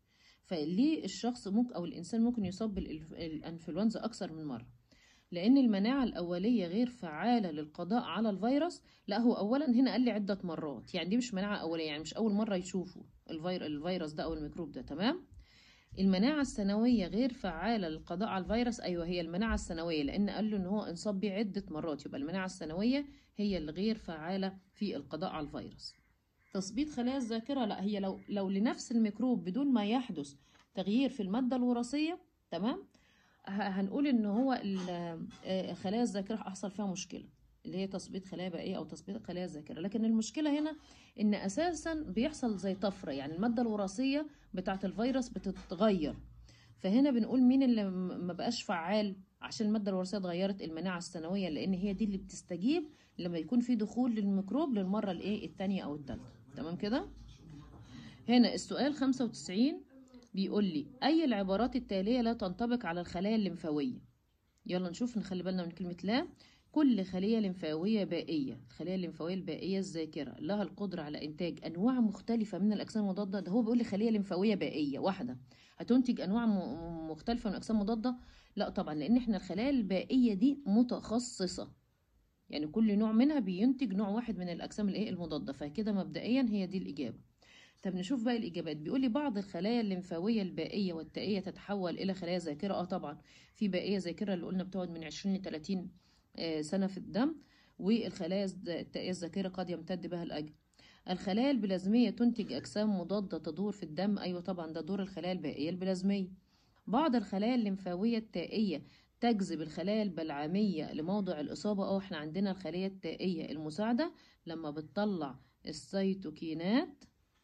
فليه الشخص ممكن او الانسان ممكن يصاب بالانفلونزا اكثر من مره لان المناعه الاوليه غير فعاله للقضاء على الفيروس لا هو اولا هنا قال لي عده مرات يعني دي مش مناعه اوليه يعني مش اول مره يشوفوا الفير... الفيروس ده او الميكروب ده تمام المناعة السنوية غير فعالة للقضاء على الفيروس أيوة هي المناعة السنوية لأن قال له إن هو انصاب بيه عدة مرات يبقى المناعة السنوية هي الغير فعالة في القضاء على الفيروس تثبيط خلايا الذاكرة لا هي لو لو لنفس الميكروب بدون ما يحدث تغيير في المادة الوراثية تمام هنقول إن هو خلايا الذاكرة هيحصل فيها مشكلة اللي هي تثبيط خلايا بائية أو تثبيط خلايا الذاكرة لكن المشكلة هنا إن أساسا بيحصل زي طفرة يعني المادة الوراثية بتاعة الفيروس بتتغير فهنا بنقول مين اللي ما بقاش فعال عشان المادة الوراثية اتغيرت المناعة السنوية لأن هي دي اللي بتستجيب لما يكون في دخول للميكروب للمرة الإيه التانية أو التالتة تمام كده هنا السؤال 95 بيقول لي أي العبارات التالية لا تنطبق على الخلايا الليمفاوية يلا نشوف نخلي بالنا من كلمة لا كل خلية لمفاوية بائية الخلية الليمفاوية البائية الذاكرة لها القدرة على إنتاج أنواع مختلفة من الأجسام المضادة ده هو بيقول لي خلية لمفاوية بائية واحدة هتنتج أنواع مختلفة من الأجسام المضادة لا طبعا لأن إحنا الخلايا البائية دي متخصصة يعني كل نوع منها بينتج نوع واحد من الأجسام الإيه المضادة فكده مبدئيا هي دي الإجابة طب نشوف بقى الإجابات بيقول لي بعض الخلايا الليمفاوية البائية والتائية تتحول إلى خلايا ذاكرة اه طبعا في بائية ذاكرة اللي قلنا بتقعد من 20 ل 30 سنة في الدم والخلايا التائية الذاكرة قد يمتد بها الأجل الخلايا البلازمية تنتج أجسام مضادة تدور في الدم أيوة طبعا ده دور الخلايا البائية البلازمية بعض الخلايا الليمفاوية التائية تجذب الخلايا البلعامية لموضع الإصابة أو إحنا عندنا الخلايا التائية المساعدة لما بتطلع السيتوكينات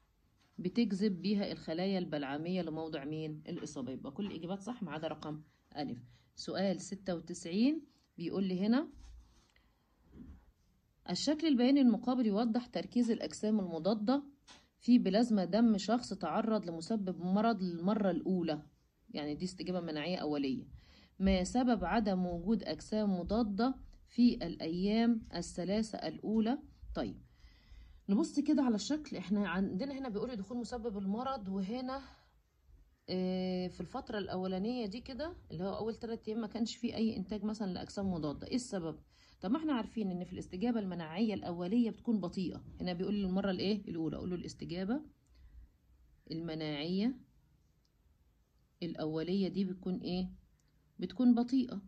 بتجذب بيها الخلايا البلعامية لموضع مين الإصابة يبقى كل الإجابات صح ما عدا رقم ألف سؤال ستة وتسعين بيقول لي هنا الشكل البياني المقابل يوضح تركيز الأجسام المضادة في بلازما دم شخص تعرض لمسبب مرض للمرة الأولى يعني دي استجابة مناعية أولية ما سبب عدم وجود أجسام مضادة في الأيام الثلاثة الأولى طيب نبص كده على الشكل احنا عندنا هنا بيقول دخول مسبب المرض وهنا في الفترة الأولانية دي كده اللي هو أول ثلاثة أيام ما كانش فيه أي إنتاج مثلا لأجسام مضادة إيه السبب؟ طب ما احنا عارفين إن في الاستجابة المناعية الأولية بتكون بطيئة هنا بيقول لي المرة الإيه؟ الأولى أقول له الاستجابة المناعية الأولية دي بتكون إيه؟ بتكون بطيئة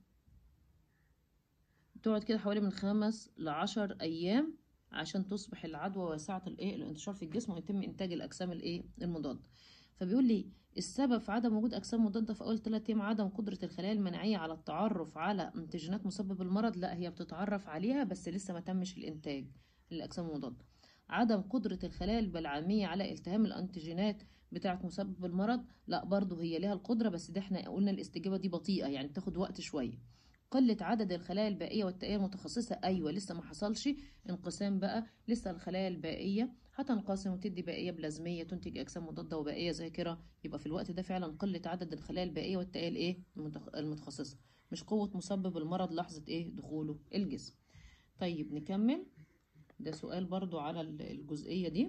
بتقعد كده حوالي من خمس لعشر أيام عشان تصبح العدوى واسعة الإيه؟ الانتشار في الجسم ويتم إنتاج الأجسام الإيه؟ المضادة فبيقول لي السبب في عدم وجود أجسام مضادة في أول ثلاثة أيام عدم قدرة الخلايا المناعية على التعرف على انتاجينات مسبب المرض لا هي بتتعرف عليها بس لسه ما تمش الإنتاج للأجسام المضادة عدم قدرة الخلايا البلعامية على التهام الأنتيجينات بتاعة مسبب المرض لا برضه هي ليها القدرة بس ده احنا قلنا الاستجابة دي بطيئة يعني بتاخد وقت شوية قلة عدد الخلايا البائية والتائية المتخصصة أيوة لسه ما حصلش انقسام بقى لسه الخلايا البائية هتنقسم وتدي بائية بلازمية تنتج أجسام مضادة وبائية ذاكرة يبقى في الوقت ده فعلا قلة عدد الخلايا البائية والتائية الإيه المتخصصة مش قوة مسبب المرض لحظة إيه دخوله الجسم طيب نكمل ده سؤال برضو على الجزئية دي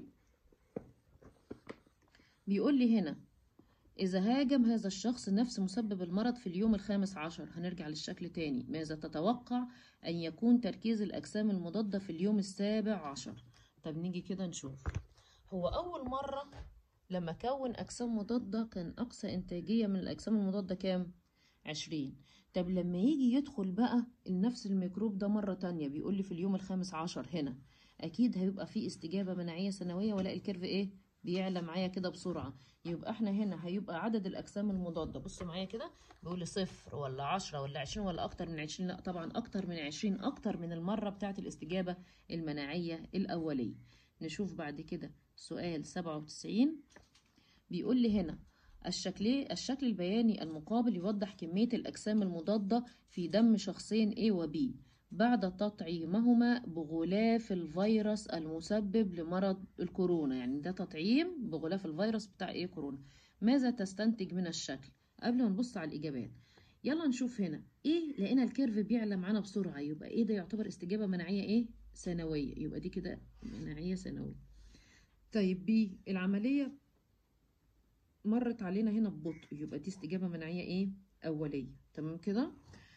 بيقول لي هنا إذا هاجم هذا الشخص نفس مسبب المرض في اليوم الخامس عشر هنرجع للشكل تاني ماذا تتوقع أن يكون تركيز الأجسام المضادة في اليوم السابع عشر طب نيجي كده نشوف هو أول مرة لما كون أجسام مضادة كان أقصى إنتاجية من الأجسام المضادة كام؟ عشرين طب لما يجي يدخل بقى نفس الميكروب ده مرة تانية بيقول لي في اليوم الخامس عشر هنا أكيد هيبقى فيه استجابة مناعية سنوية ولا الكيرف إيه؟ بيعلى معايا كده بسرعة يبقى احنا هنا هيبقى عدد الأجسام المضادة بصوا معايا كده بيقول لي صفر ولا عشرة ولا عشرين ولا أكتر من عشرين لا طبعا أكتر من عشرين أكتر من المرة بتاعة الاستجابة المناعية الأولية نشوف بعد كده سؤال سبعة وتسعين بيقول لي هنا الشكل الشكل البياني المقابل يوضح كمية الأجسام المضادة في دم شخصين A و B بعد تطعيمهما بغلاف الفيروس المسبب لمرض الكورونا يعني ده تطعيم بغلاف الفيروس بتاع ايه كورونا ماذا تستنتج من الشكل قبل ما نبص على الإجابات يلا نشوف هنا ايه لقينا الكيرف بيعلى معانا بسرعة يبقى ايه ده يعتبر استجابة مناعية ايه سنوية يبقى دي كده مناعية سنوية طيب بي العملية مرت علينا هنا ببطء يبقى دي استجابة مناعية ايه أولية تمام كده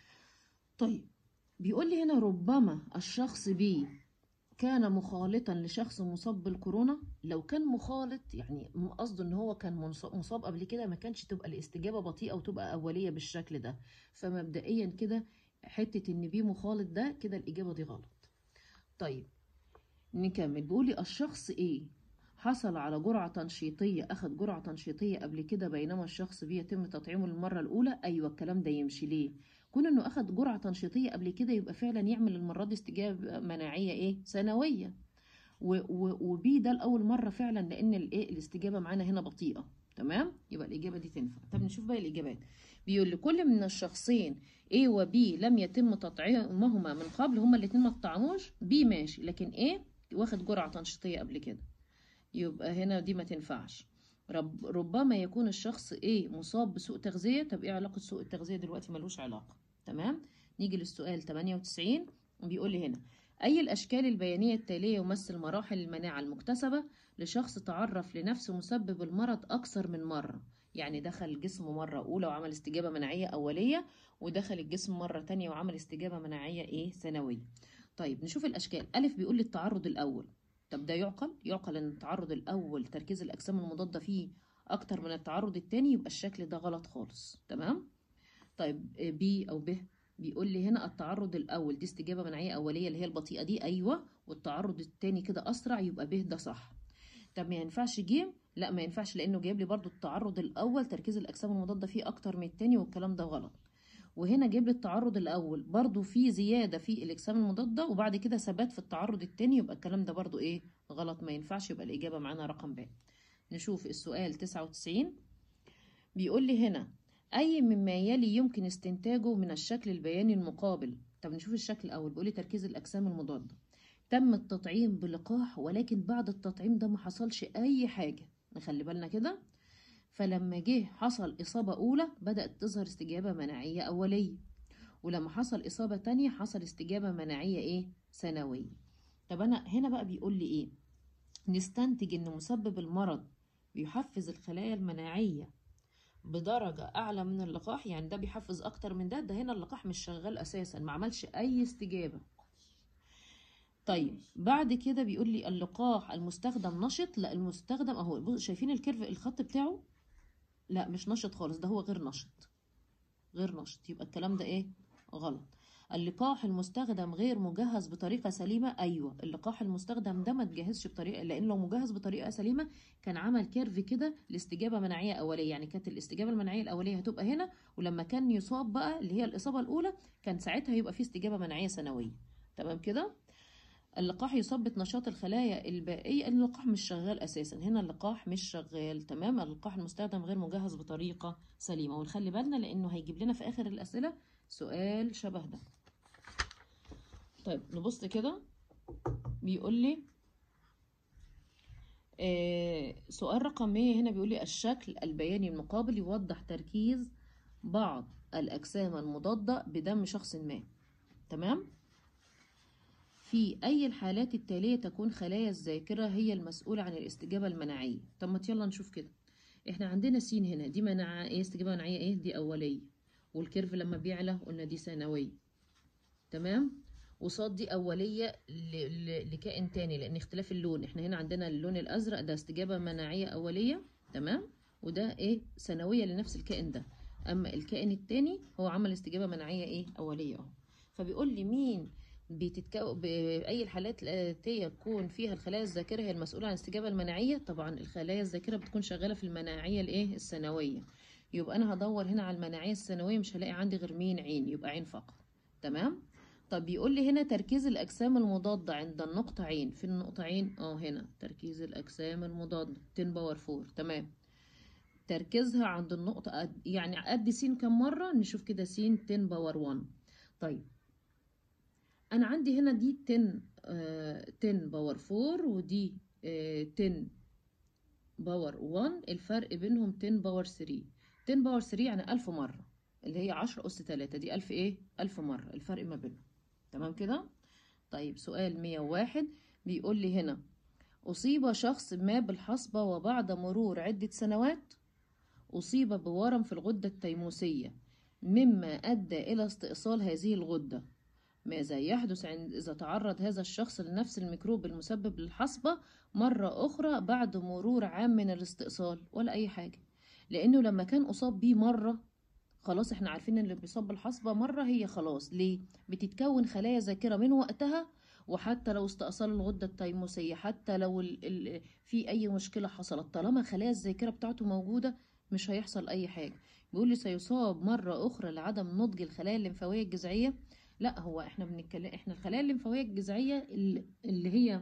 طيب بيقول لي هنا ربما الشخص بي كان مخالطا لشخص مصاب بالكورونا لو كان مخالط يعني م- قصده ان هو كان منص- مصاب قبل كده ما كانش تبقى الاستجابة بطيئة وتبقى أولية بالشكل ده فمبدئيا كده حتة ان بي مخالط ده كده الإجابة دي غلط طيب نكمل بيقولي الشخص ايه حصل على جرعة تنشيطية أخد جرعة تنشيطية قبل كده بينما الشخص بي يتم تطعيمه للمرة الأولى أيوة الكلام ده يمشي ليه كون إنه أخد جرعة تنشيطية قبل كده يبقى فعلا يعمل المرة دي استجابة مناعية إيه سنوية و- و- وبي ده لأول مرة فعلا لأن الإيه الاستجابة معانا هنا بطيئة تمام يبقى الإجابة دي تنفع طب نشوف بقى الإجابات بيقول لكل من الشخصين A و B لم يتم تطعيمهما من قبل هما الاتنين ما تطعموش B ماشي لكن A واخد جرعة تنشيطية قبل كده يبقى هنا دي ما تنفعش رب ربما يكون الشخص ايه مصاب بسوء تغذية طب ايه علاقة سوء التغذية دلوقتي ملوش علاقة تمام نيجي للسؤال 98 بيقول لي هنا أي الأشكال البيانية التالية يمثل مراحل المناعة المكتسبة لشخص تعرف لنفسه مسبب المرض أكثر من مرة يعني دخل الجسم مرة أولى وعمل استجابة مناعية أولية ودخل الجسم مرة تانية وعمل استجابة مناعية إيه سنوية طيب نشوف الأشكال ألف بيقول لي التعرض الأول طب ده يعقل يعقل ان التعرض الاول تركيز الاجسام المضاده فيه اكتر من التعرض التاني يبقى الشكل ده غلط خالص تمام طيب بي او ب بيقول لي هنا التعرض الاول دي استجابه مناعيه اوليه اللي هي البطيئه دي ايوه والتعرض التاني كده اسرع يبقى ب ده صح طب ما ينفعش ج لا ما ينفعش لانه جايب لي برضو التعرض الاول تركيز الاجسام المضاده فيه اكتر من التاني والكلام ده غلط وهنا جيب لي التعرض الاول برضو في زياده في الاجسام المضاده وبعد كده ثبات في التعرض التاني يبقى الكلام ده برضو ايه غلط ما ينفعش يبقى الاجابه معانا رقم ب نشوف السؤال 99 بيقول لي هنا اي مما يلي يمكن استنتاجه من الشكل البياني المقابل طب نشوف الشكل الاول بيقول لي تركيز الاجسام المضاده تم التطعيم بلقاح ولكن بعد التطعيم ده ما حصلش اي حاجه نخلي بالنا كده فلما جه حصل إصابة أولى بدأت تظهر استجابة مناعية أولية ولما حصل إصابة تانية حصل استجابة مناعية إيه؟ سنوية طب أنا هنا بقى بيقول لي إيه؟ نستنتج إن مسبب المرض بيحفز الخلايا المناعية بدرجة أعلى من اللقاح يعني ده بيحفز أكتر من ده ده هنا اللقاح مش شغال أساسا ما عملش أي استجابة طيب بعد كده بيقول لي اللقاح المستخدم نشط لا المستخدم اهو بص- شايفين الكيرف الخط بتاعه لا مش نشط خالص ده هو غير نشط غير نشط يبقى الكلام ده ايه غلط اللقاح المستخدم غير مجهز بطريقة سليمة أيوة اللقاح المستخدم ده ما تجهزش بطريقة لأن لو مجهز بطريقة سليمة كان عمل كيرف كده لاستجابة مناعية أولية يعني كانت الاستجابة المناعية الأولية هتبقى هنا ولما كان يصاب بقى اللي هي الإصابة الأولى كان ساعتها يبقى فيه استجابة مناعية سنوية تمام كده اللقاح يثبت نشاط الخلايا البائية اللقاح مش شغال أساسا هنا اللقاح مش شغال تمام اللقاح المستخدم غير مجهز بطريقة سليمة ونخلي بالنا لأنه هيجيب لنا في آخر الأسئلة سؤال شبه ده طيب نبص كده بيقول لي آه سؤال رقم 100 هنا بيقول لي الشكل البياني المقابل يوضح تركيز بعض الأجسام المضادة بدم شخص ما تمام في أي الحالات التالية تكون خلايا الذاكرة هي المسؤولة عن الاستجابة المناعية طب ما يلا نشوف كده احنا عندنا س هنا دي مناعة ايه استجابة مناعية ايه دي أولية والكيرف لما بيعلى قلنا دي ثانوية تمام وصاد دي أولية ل- ل- لكائن تاني لأن اختلاف اللون احنا هنا عندنا اللون الأزرق ده استجابة مناعية أولية تمام وده ايه ثانوية لنفس الكائن ده أما الكائن التاني هو عمل استجابة مناعية ايه أولية اهو فبيقول لي مين بتتكو... بأي الحالات الآتية يكون فيها الخلايا الذاكرة هي المسؤولة عن الاستجابة المناعية طبعا الخلايا الذاكرة بتكون شغالة في المناعية الايه الثانوية يبقى أنا هدور هنا على المناعية الثانوية مش هلاقي عندي غير مين عين يبقى عين فقط تمام طب بيقول لي هنا تركيز الأجسام المضادة عند النقطة عين في النقطة عين اه هنا تركيز الأجسام المضادة 10 باور 4 تمام تركيزها عند النقطة قد يعني قد س كم مرة نشوف كده س 10 باور 1 طيب انا عندي هنا دي 10 آه 10 باور 4 ودي آه 10 باور 1 الفرق بينهم 10 باور 3 10 باور 3 يعني 1000 مرة اللي هي 10 أس 3 دي 1000 ايه 1000 مرة الفرق ما بينهم تمام كده طيب سؤال 101 بيقول لي هنا أصيب شخص ما بالحصبة وبعد مرور عدة سنوات أصيب بورم في الغدة التيموسية مما أدى إلى استئصال هذه الغدة ماذا يحدث عند إذا تعرض هذا الشخص لنفس الميكروب المسبب للحصبة مرة أخرى بعد مرور عام من الاستئصال ولا أي حاجة لأنه لما كان أصاب بيه مرة خلاص احنا عارفين ان اللي بيصاب بالحصبة مرة هي خلاص ليه بتتكون خلايا ذاكرة من وقتها وحتى لو استئصال الغدة التيموسية حتى لو ال ال في أي مشكلة حصلت طالما خلايا الذاكرة بتاعته موجودة مش هيحصل أي حاجة بيقول لي سيصاب مرة أخرى لعدم نضج الخلايا الليمفاوية الجذعية لا هو احنا بنتكلم احنا الخلايا الليمفاوية الجذعية اللي اللي هي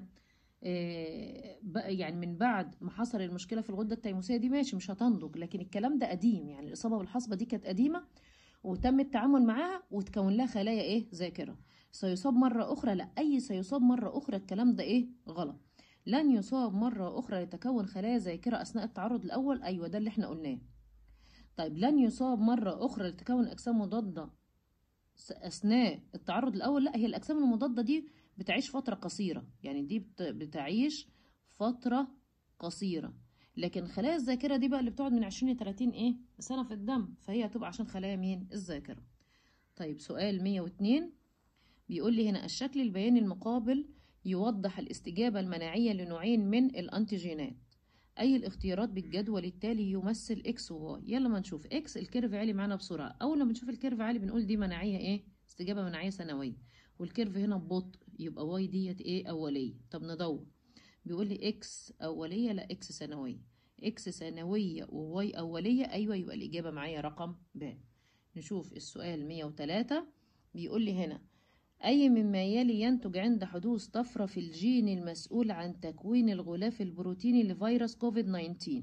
آه، بقى يعني من بعد ما حصل المشكلة في الغدة التيموسية دي ماشي مش هتنضج لكن الكلام ده قديم يعني الإصابة بالحصبة دي كانت قديمة وتم التعامل معاها وتكون لها خلايا ايه ذاكرة سيصاب مرة أخرى لا أي سيصاب مرة أخرى الكلام ده ايه غلط لن يصاب مرة أخرى لتكون خلايا ذاكرة أثناء التعرض الأول أيوة ده اللي احنا قلناه طيب لن يصاب مرة أخرى لتكون أجسام مضادة س- أثناء التعرض الأول لا هي الأجسام المضادة دي بتعيش فترة قصيرة يعني دي بت- بتعيش فترة قصيرة لكن خلايا الذاكرة دي بقى اللي بتقعد من 20 ل 30 ايه سنة في الدم فهي هتبقى عشان خلايا مين الذاكرة طيب سؤال 102 بيقول لي هنا الشكل البياني المقابل يوضح الاستجابة المناعية لنوعين من الأنتيجينات أي الاختيارات بالجدول التالي يمثل إكس وواي يلا ما نشوف إكس الكيرف عالي معانا بسرعة أول لما نشوف الكيرف عالي بنقول دي مناعية إيه استجابة مناعية ثانوية والكيرف هنا ببطء يبقى واي ديت إيه أولية طب ندور بيقول لي إكس أولية لا إكس ثانوية إكس ثانوية وواي أولية أيوة يبقى الإجابة معايا رقم ب نشوف السؤال 103 بيقول لي هنا أي مما يلي ينتج عند حدوث طفرة في الجين المسؤول عن تكوين الغلاف البروتيني لفيروس كوفيد 19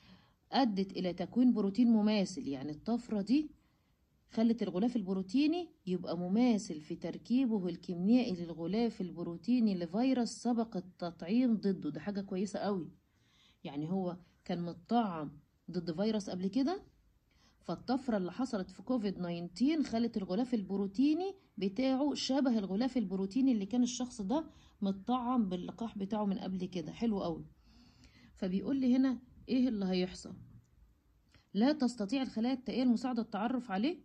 أدت إلى تكوين بروتين مماثل يعني الطفرة دي خلت الغلاف البروتيني يبقى مماثل في تركيبه الكيميائي للغلاف البروتيني لفيروس سبق التطعيم ضده ده حاجة كويسة قوي يعني هو كان متطعم ضد فيروس قبل كده فالطفرة اللي حصلت في كوفيد 19 خلت الغلاف البروتيني بتاعه شبه الغلاف البروتيني اللي كان الشخص ده متطعم باللقاح بتاعه من قبل كده حلو قوي فبيقول لي هنا ايه اللي هيحصل لا تستطيع الخلايا التائية المساعدة التعرف عليه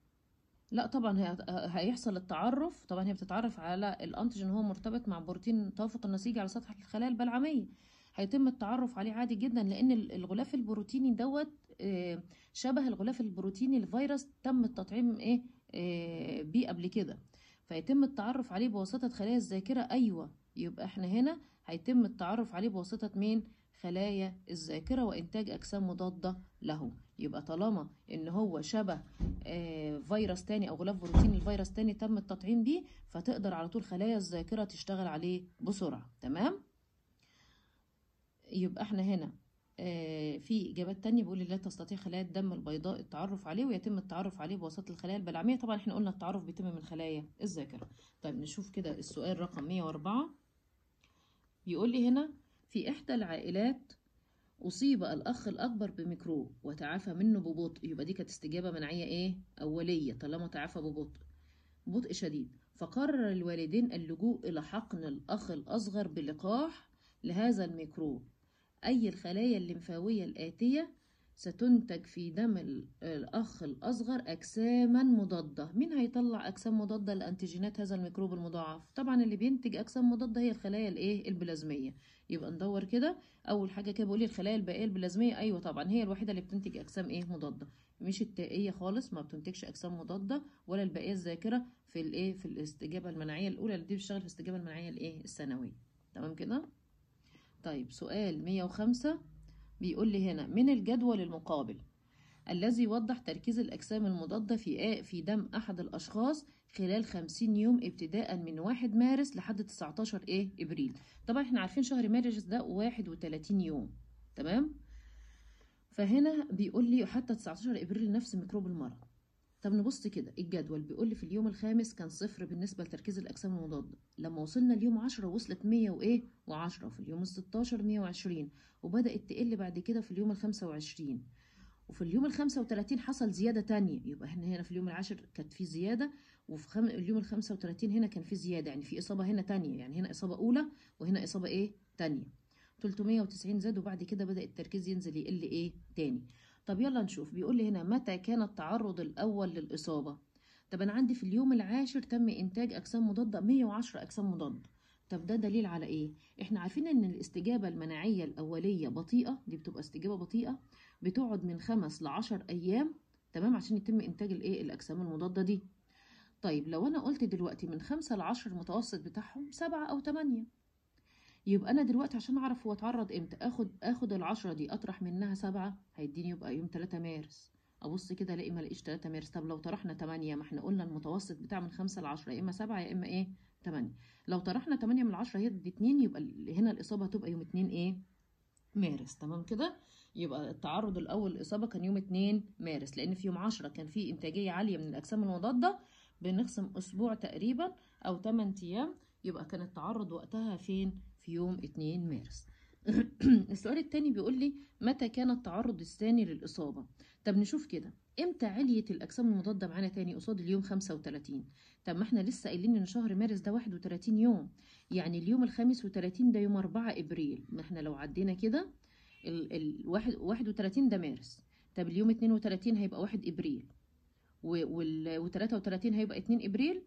لا طبعا هي- هيحصل التعرف طبعا هي بتتعرف على الانتيجين هو مرتبط مع بروتين توافق النسيجي على سطح الخلايا البلعمية هيتم التعرف عليه عادي جدا لان ال- الغلاف البروتيني دوت آه، شبه الغلاف البروتيني الفيروس تم التطعيم ايه آه، بيه قبل كده فيتم التعرف عليه بواسطة خلايا الذاكرة ايوه يبقى احنا هنا هيتم التعرف عليه بواسطة مين خلايا الذاكرة وانتاج اجسام مضادة له يبقى طالما ان هو شبه آه، فيروس تاني او غلاف بروتيني الفيروس تاني تم التطعيم بيه فتقدر على طول خلايا الذاكرة تشتغل عليه بسرعة تمام يبقى احنا هنا آه، في اجابات تانية بيقول لي لا تستطيع خلايا الدم البيضاء التعرف عليه ويتم التعرف عليه بواسطة الخلايا البلعمية طبعا احنا قلنا التعرف بيتم من خلايا الذاكرة طيب نشوف كده السؤال رقم 104 بيقول لي هنا في إحدى العائلات أصيب الأخ الأكبر بميكروب وتعافى منه ببطء يبقى دي كانت استجابة مناعية إيه؟ أولية طالما تعافى ببطء بطء شديد فقرر الوالدين اللجوء إلى حقن الأخ الأصغر بلقاح لهذا الميكروب أي الخلايا الليمفاوية الآتية ستنتج في دم ال- الأخ الأصغر أجساما مضادة مين هيطلع أجسام مضادة لأنتيجينات هذا الميكروب المضاعف طبعا اللي بينتج أجسام مضادة هي الخلايا الإيه البلازمية يبقى ندور كده أول حاجة كده بقول لي الخلايا البائية البلازمية أيوة طبعا هي الوحيدة اللي بتنتج أجسام إيه مضادة مش التائية خالص ما بتنتجش أجسام مضادة ولا البائية الذاكرة في الإيه في الاستجابة المناعية الأولى اللي دي بتشتغل في الاستجابة المناعية الإيه الثانوية تمام كده طيب سؤال 105 بيقول لي هنا من الجدول المقابل الذي يوضح تركيز الأجسام المضادة في في دم أحد الأشخاص خلال 50 يوم ابتداء من 1 مارس لحد 19 إيه إبريل طبعا احنا عارفين شهر مارس ده 31 يوم تمام فهنا بيقول لي حتى 19 إبريل نفس ميكروب المرض طب نبص كده الجدول بيقول لي في اليوم الخامس كان صفر بالنسبة لتركيز الأجسام المضادة لما وصلنا اليوم 10 وصلت 100 وإيه و10 في اليوم ال 16 120 وبدأت تقل بعد كده في اليوم ال 25 وفي اليوم ال 35 حصل زيادة تانية يبقى احنا هنا في اليوم العاشر كانت في زيادة وفي خم... اليوم ال 35 هنا كان في زيادة يعني في إصابة هنا تانية يعني هنا إصابة أولى وهنا إصابة إيه تانية 390 زاد وبعد كده بدأ التركيز ينزل يقل إيه تاني طب يلا نشوف بيقول لي هنا متى كان التعرض الأول للإصابة طب أنا عندي في اليوم العاشر تم إنتاج أجسام مضادة 110 أجسام مضادة طب ده دليل على إيه؟ إحنا عارفين إن الاستجابة المناعية الأولية بطيئة دي بتبقى استجابة بطيئة بتقعد من خمس لعشر أيام تمام عشان يتم إنتاج الإيه الأجسام المضادة دي طيب لو أنا قلت دلوقتي من خمسة لعشر المتوسط بتاعهم سبعة أو تمانية يبقى انا دلوقتي عشان اعرف هو اتعرض امتى اخد اخد العشرة دي اطرح منها سبعة هيديني يبقى يوم 3 مارس ابص كده الاقي ما الاقيش 3 مارس طب لو طرحنا 8 ما احنا قلنا المتوسط بتاع من 5 ل 10 يا اما 7 يا اما ايه 8 لو طرحنا 8 من 10 هيدي 2 يبقى هنا الاصابه هتبقى يوم 2 ايه مارس تمام كده يبقى التعرض الاول للاصابه كان يوم 2 مارس لان في يوم 10 كان في انتاجيه عاليه من الاجسام المضاده بنقسم اسبوع تقريبا او 8 ايام يبقى كان التعرض وقتها فين في يوم 2 مارس السؤال التاني بيقول لي متى كان التعرض الثاني للإصابة طب نشوف كده امتى عليت الأجسام المضادة معانا تاني قصاد اليوم 35 طب ما احنا لسه قايلين ان شهر مارس ده 31 يوم يعني اليوم الخامس وتلاتين ده يوم 4 ابريل ما احنا لو عدينا كده ال ال واحد 31 ده مارس طب اليوم 32 هيبقى 1 ابريل وال 33 هيبقى 2 ابريل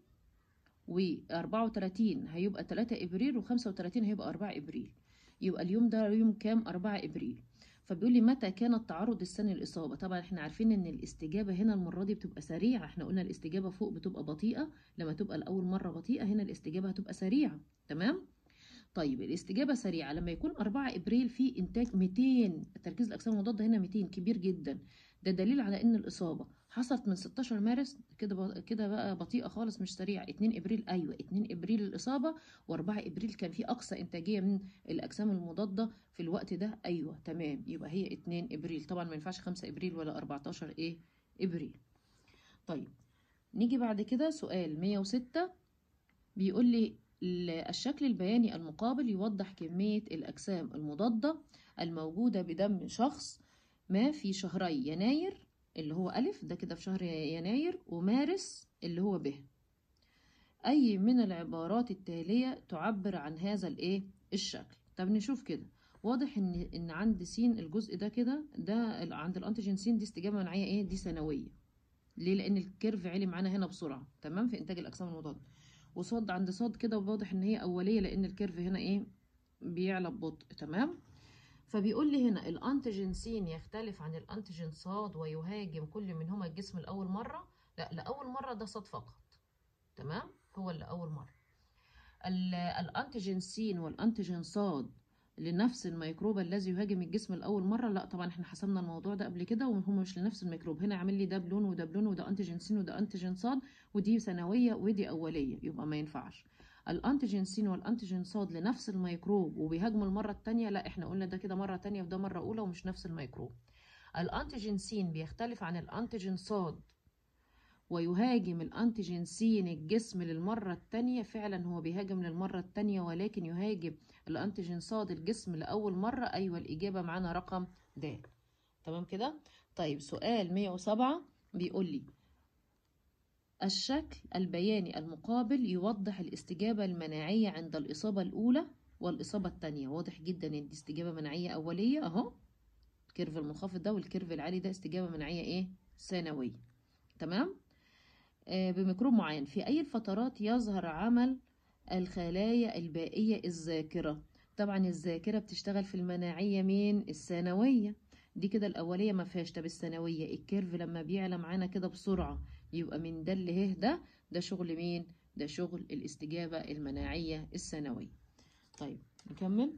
و34 هيبقى 3 ابريل و35 هيبقى 4 ابريل يبقى اليوم ده يوم كام 4 ابريل فبيقول لي متى كان التعرض الثاني للاصابه طبعا احنا عارفين ان الاستجابه هنا المره دي بتبقى سريعه احنا قلنا الاستجابه فوق بتبقى بطيئه لما تبقى الاول مره بطيئه هنا الاستجابه هتبقى سريعه تمام طيب الاستجابه سريعه لما يكون 4 ابريل في انتاج 200 تركيز الاجسام المضاده هنا 200 كبير جدا ده دليل على ان الاصابه حصلت من 16 مارس كده كده بقى بطيئه خالص مش سريعه 2 ابريل ايوه 2 ابريل الاصابه و4 ابريل كان في اقصى انتاجيه من الاجسام المضاده في الوقت ده ايوه تمام يبقى هي 2 ابريل طبعا ما ينفعش 5 ابريل ولا 14 ايه ابريل طيب نيجي بعد كده سؤال 106 بيقول لي الشكل البياني المقابل يوضح كمية الأجسام المضادة الموجودة بدم شخص ما في شهري يناير اللي هو ألف ده كده في شهر يناير ومارس اللي هو ب أي من العبارات التالية تعبر عن هذا الإيه الشكل طب نشوف كده واضح ان ان عند س الجزء ده كده ده عند الانتيجين س دي استجابه مناعيه ايه دي سنويه ليه لان الكيرف عالي معانا هنا بسرعه تمام في انتاج الاجسام المضاده وصاد عند صاد كده واضح ان هي اوليه لان الكيرف هنا ايه بيعلى ببطء تمام فبيقول لي هنا الانتيجين س يختلف عن الانتيجين صاد ويهاجم كل منهما الجسم لاول مره لا لاول مره ده صاد فقط تمام هو اللي اول مره الانتيجين س والانتيجين صاد لنفس الميكروب الذي يهاجم الجسم لاول مره لا طبعا احنا حسبنا الموضوع ده قبل كده وهم مش لنفس الميكروب هنا عامل لي ده بلون وده بلون وده انتيجين س وده انتيجين صاد ودي ثانويه ودي اوليه يبقى ما ينفعش الانتيجين س والانتيجين صاد لنفس الميكروب وبيهاجموا المره الثانيه لا احنا قلنا ده كده مره ثانيه وده مره اولى ومش نفس الميكروب الانتيجين س بيختلف عن الانتيجين صاد ويهاجم الانتيجين س الجسم للمره الثانيه فعلا هو بيهاجم للمره الثانيه ولكن يهاجم الانتيجين صاد الجسم لاول مره ايوه الاجابه معانا رقم د تمام كده طيب سؤال 107 بيقول لي الشكل البياني المقابل يوضح الاستجابة المناعية عند الإصابة الأولى والإصابة الثانية واضح جدا إن دي استجابة مناعية أولية أهو الكيرف المنخفض ده والكيرف العالي ده استجابة مناعية إيه ثانوية تمام آه بميكروب معين في أي الفترات يظهر عمل الخلايا البائية الذاكرة طبعا الذاكرة بتشتغل في المناعية مين الثانوية دي كده الأولية ما فيهاش طب الثانوية الكيرف لما بيعلى معانا كده بسرعة يبقى من ده اللي ده ده شغل مين ده شغل الاستجابة المناعية الثانوية طيب نكمل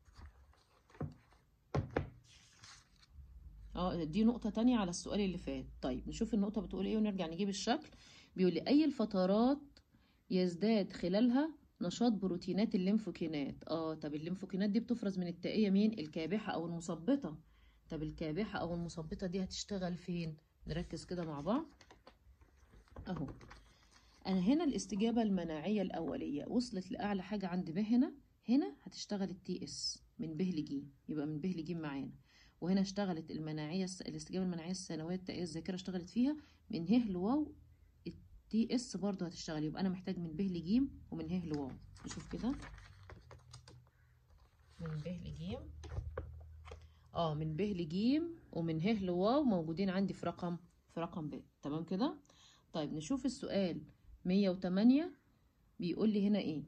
اه دي نقطة تانية على السؤال اللي فات طيب نشوف النقطة بتقول ايه ونرجع نجيب الشكل بيقول لي اي الفترات يزداد خلالها نشاط بروتينات الليمفوكينات اه طب الليمفوكينات دي بتفرز من التائية مين الكابحة او المثبطة طب الكابحة او المثبطة دي هتشتغل فين نركز كده مع بعض اهو انا هنا الاستجابة المناعية الاولية وصلت لاعلى حاجة عند ب هنا هنا هتشتغل التي اس من ب لج يبقى من ب لج معانا وهنا اشتغلت المناعية الاستجابة المناعية الثانوية التائية الذاكرة اشتغلت فيها من ه لواو التي اس برضه هتشتغل يبقى انا محتاج من ب لج ومن ه لواو نشوف كده من ب لج اه من ب لج ومن ه لواو موجودين عندي في رقم في رقم ب تمام كده طيب نشوف السؤال 108 بيقول لي هنا ايه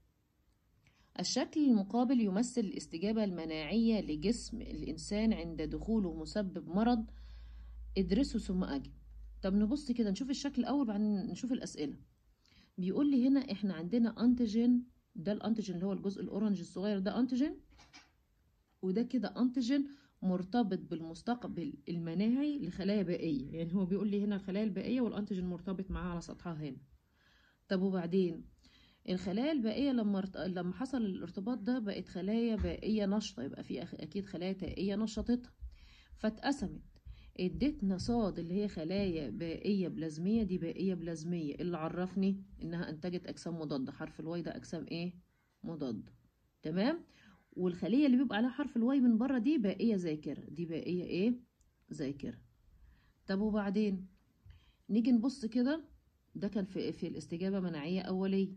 الشكل المقابل يمثل الاستجابة المناعية لجسم الإنسان عند دخوله مسبب مرض ادرسه ثم أجب طب نبص كده نشوف الشكل الأول بعدين نشوف الأسئلة بيقول لي هنا احنا عندنا أنتيجين ده الأنتيجين اللي هو الجزء الأورنج الصغير ده أنتيجين وده كده أنتيجين مرتبط بالمستقبل المناعي لخلايا بائية يعني هو بيقول لي هنا الخلايا البائية والأنتيجين مرتبط معاها على سطحها هنا طب وبعدين الخلايا البائية لما ارت... لما حصل الارتباط ده بقت خلايا بائية نشطة يبقى في أخ... أكيد خلايا تائية نشطتها فاتقسمت ادتنا صاد اللي هي خلايا بائية بلازمية دي بائية بلازمية اللي عرفني انها انتجت اجسام مضادة حرف الواي ده اجسام ايه مضادة تمام والخلية اللي بيبقى عليها حرف الواي من بره دي بائية ذاكرة دي بائية ايه ذاكرة طب وبعدين نيجي نبص كده ده كان في, في الاستجابة مناعية أولية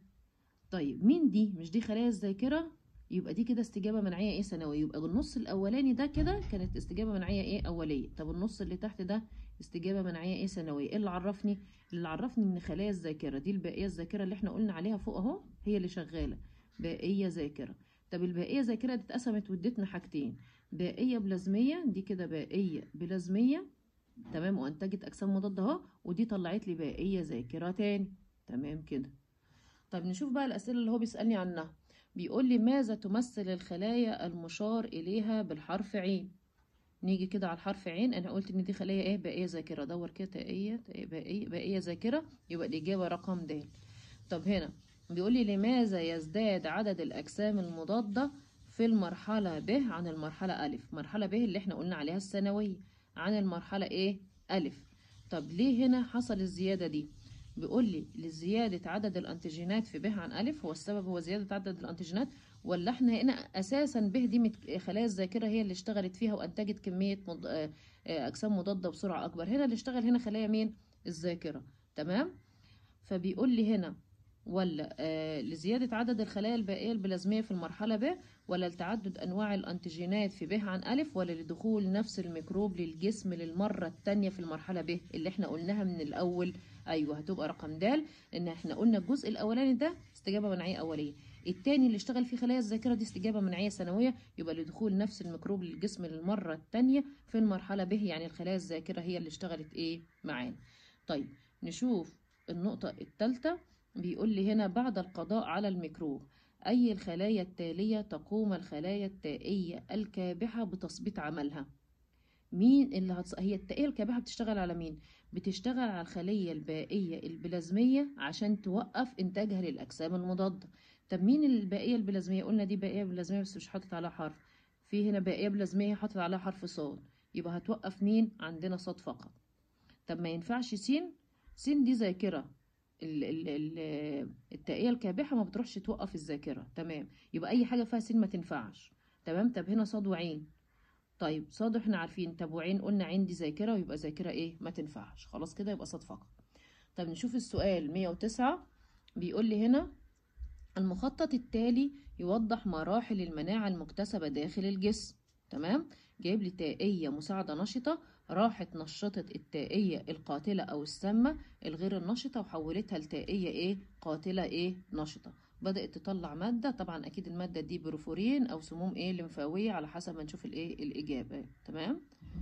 طيب مين دي مش دي خلايا الذاكرة يبقى دي كده استجابة مناعية ايه ثانوية يبقى النص الأولاني ده كده كانت استجابة مناعية ايه أولية طب النص اللي تحت ده استجابة مناعية ايه ثانوية ايه اللي عرفني اللي عرفني ان خلايا الذاكرة دي البائية الذاكرة اللي احنا قلنا عليها فوق اهو هي اللي شغالة بائية ذاكرة طب البائية ذاكرة دي اتقسمت وادتنا حاجتين بائية بلازمية دي كده بائية بلازمية تمام وانتجت اجسام مضادة اهو ودي طلعت لي بائية ذاكرة تاني تمام كده طب نشوف بقى الأسئلة اللي هو بيسألني عنها بيقول لي ماذا تمثل الخلايا المشار إليها بالحرف عين نيجي كده على الحرف عين أنا قلت إن دي خلايا إيه بائية ذاكرة دور كده تائية بائية بائية ذاكرة يبقى الإجابة رقم د طب هنا بيقول لي لماذا يزداد عدد الأجسام المضادة في المرحلة ب عن المرحلة ألف مرحلة ب اللي احنا قلنا عليها الثانوية عن المرحلة إيه ألف طب ليه هنا حصل الزيادة دي بيقول لي لزيادة عدد الأنتيجينات في ب عن ألف هو السبب هو زيادة عدد الأنتيجينات ولا احنا هنا أساسا ب دي مت... خلايا الذاكرة هي اللي اشتغلت فيها وأنتجت كمية مض... أجسام مضادة بسرعة أكبر هنا اللي اشتغل هنا خلايا مين الذاكرة تمام فبيقول لي هنا ولا آه لزيادة عدد الخلايا البائية البلازمية في المرحلة ب ولا لتعدد أنواع الأنتيجينات في ب عن ألف ولا لدخول نفس الميكروب للجسم للمرة التانية في المرحلة ب اللي احنا قلناها من الأول أيوه هتبقى رقم د لأن احنا قلنا الجزء الأولاني ده استجابة مناعية أولية التاني اللي اشتغل فيه خلايا الذاكرة دي استجابة مناعية ثانوية يبقى لدخول نفس الميكروب للجسم للمرة التانية في المرحلة ب يعني الخلايا الذاكرة هي اللي اشتغلت ايه معانا طيب نشوف النقطة الثالثة بيقول لي هنا بعد القضاء على الميكروب أي الخلايا التالية تقوم الخلايا التائية الكابحة بتثبيط عملها مين اللي هتص... هي التائية الكابحة بتشتغل على مين بتشتغل على الخلية البائية البلازمية عشان توقف إنتاجها للأجسام المضادة طب مين البائية البلازمية قلنا دي بائية بلازمية بس مش حاطط عليها حرف في هنا بائية بلازمية حاطط عليها حرف صاد يبقى هتوقف مين عندنا صاد فقط طب ما ينفعش سين سين دي ذاكرة ال ال ال التائية الكابحة ما بتروحش توقف الذاكرة تمام يبقى أي حاجة فيها سين ما تنفعش تمام طب هنا صاد وعين طيب صاد احنا عارفين طب وعين قلنا عين دي ذاكرة ويبقى ذاكرة ايه ما تنفعش خلاص كده يبقى صاد فقط طب نشوف السؤال 109 بيقول لي هنا المخطط التالي يوضح مراحل المناعة المكتسبة داخل الجسم تمام جايب لي تائية مساعدة نشطة راحت نشطت التائية القاتلة أو السامة الغير النشطة وحولتها لتائية إيه قاتلة إيه نشطة بدأت تطلع مادة طبعا أكيد المادة دي بروفورين أو سموم إيه لمفاوية على حسب ما نشوف الإيه الإجابة تمام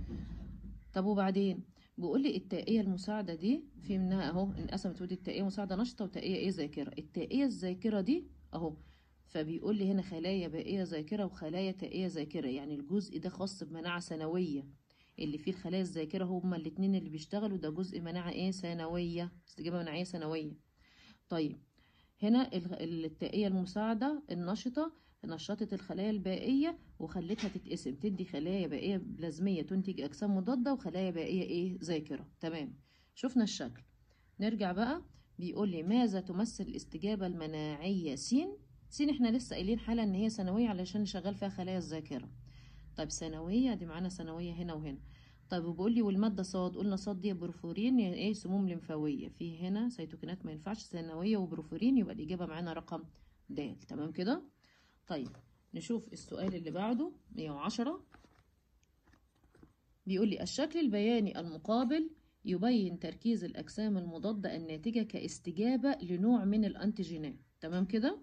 طب وبعدين بيقول لي التائية المساعدة دي في منها أهو انقسمت ودي التائية مساعدة نشطة وتائية إيه ذاكرة التائية الذاكرة دي أهو فبيقول لي هنا خلايا بائية ذاكرة وخلايا تائية ذاكرة يعني الجزء ده خاص بمناعة ثانوية اللي فيه الخلايا الذاكرة هما الاتنين اللي بيشتغلوا ده جزء مناعة ايه ثانوية استجابة مناعية ثانوية طيب هنا التائية المساعدة النشطة نشطت الخلايا البائية وخلتها تتقسم تدي خلايا بائية بلازمية تنتج أجسام مضادة وخلايا بائية ايه ذاكرة تمام شفنا الشكل نرجع بقى بيقول لي ماذا تمثل الاستجابة المناعية س س احنا لسه قايلين حالا ان هي ثانوية علشان شغال فيها خلايا الذاكرة طيب ثانوية دي معانا ثانوية هنا وهنا طيب وبيقول لي والمادة صاد قلنا صاد دي بروفورين يعني ايه سموم لمفاوية في هنا سيتوكينات ما ينفعش ثانوية وبروفورين يبقى الإجابة معانا رقم د تمام كده طيب نشوف السؤال اللي بعده 110 بيقول لي الشكل البياني المقابل يبين تركيز الأجسام المضادة الناتجة كاستجابة لنوع من الأنتيجينات تمام كده؟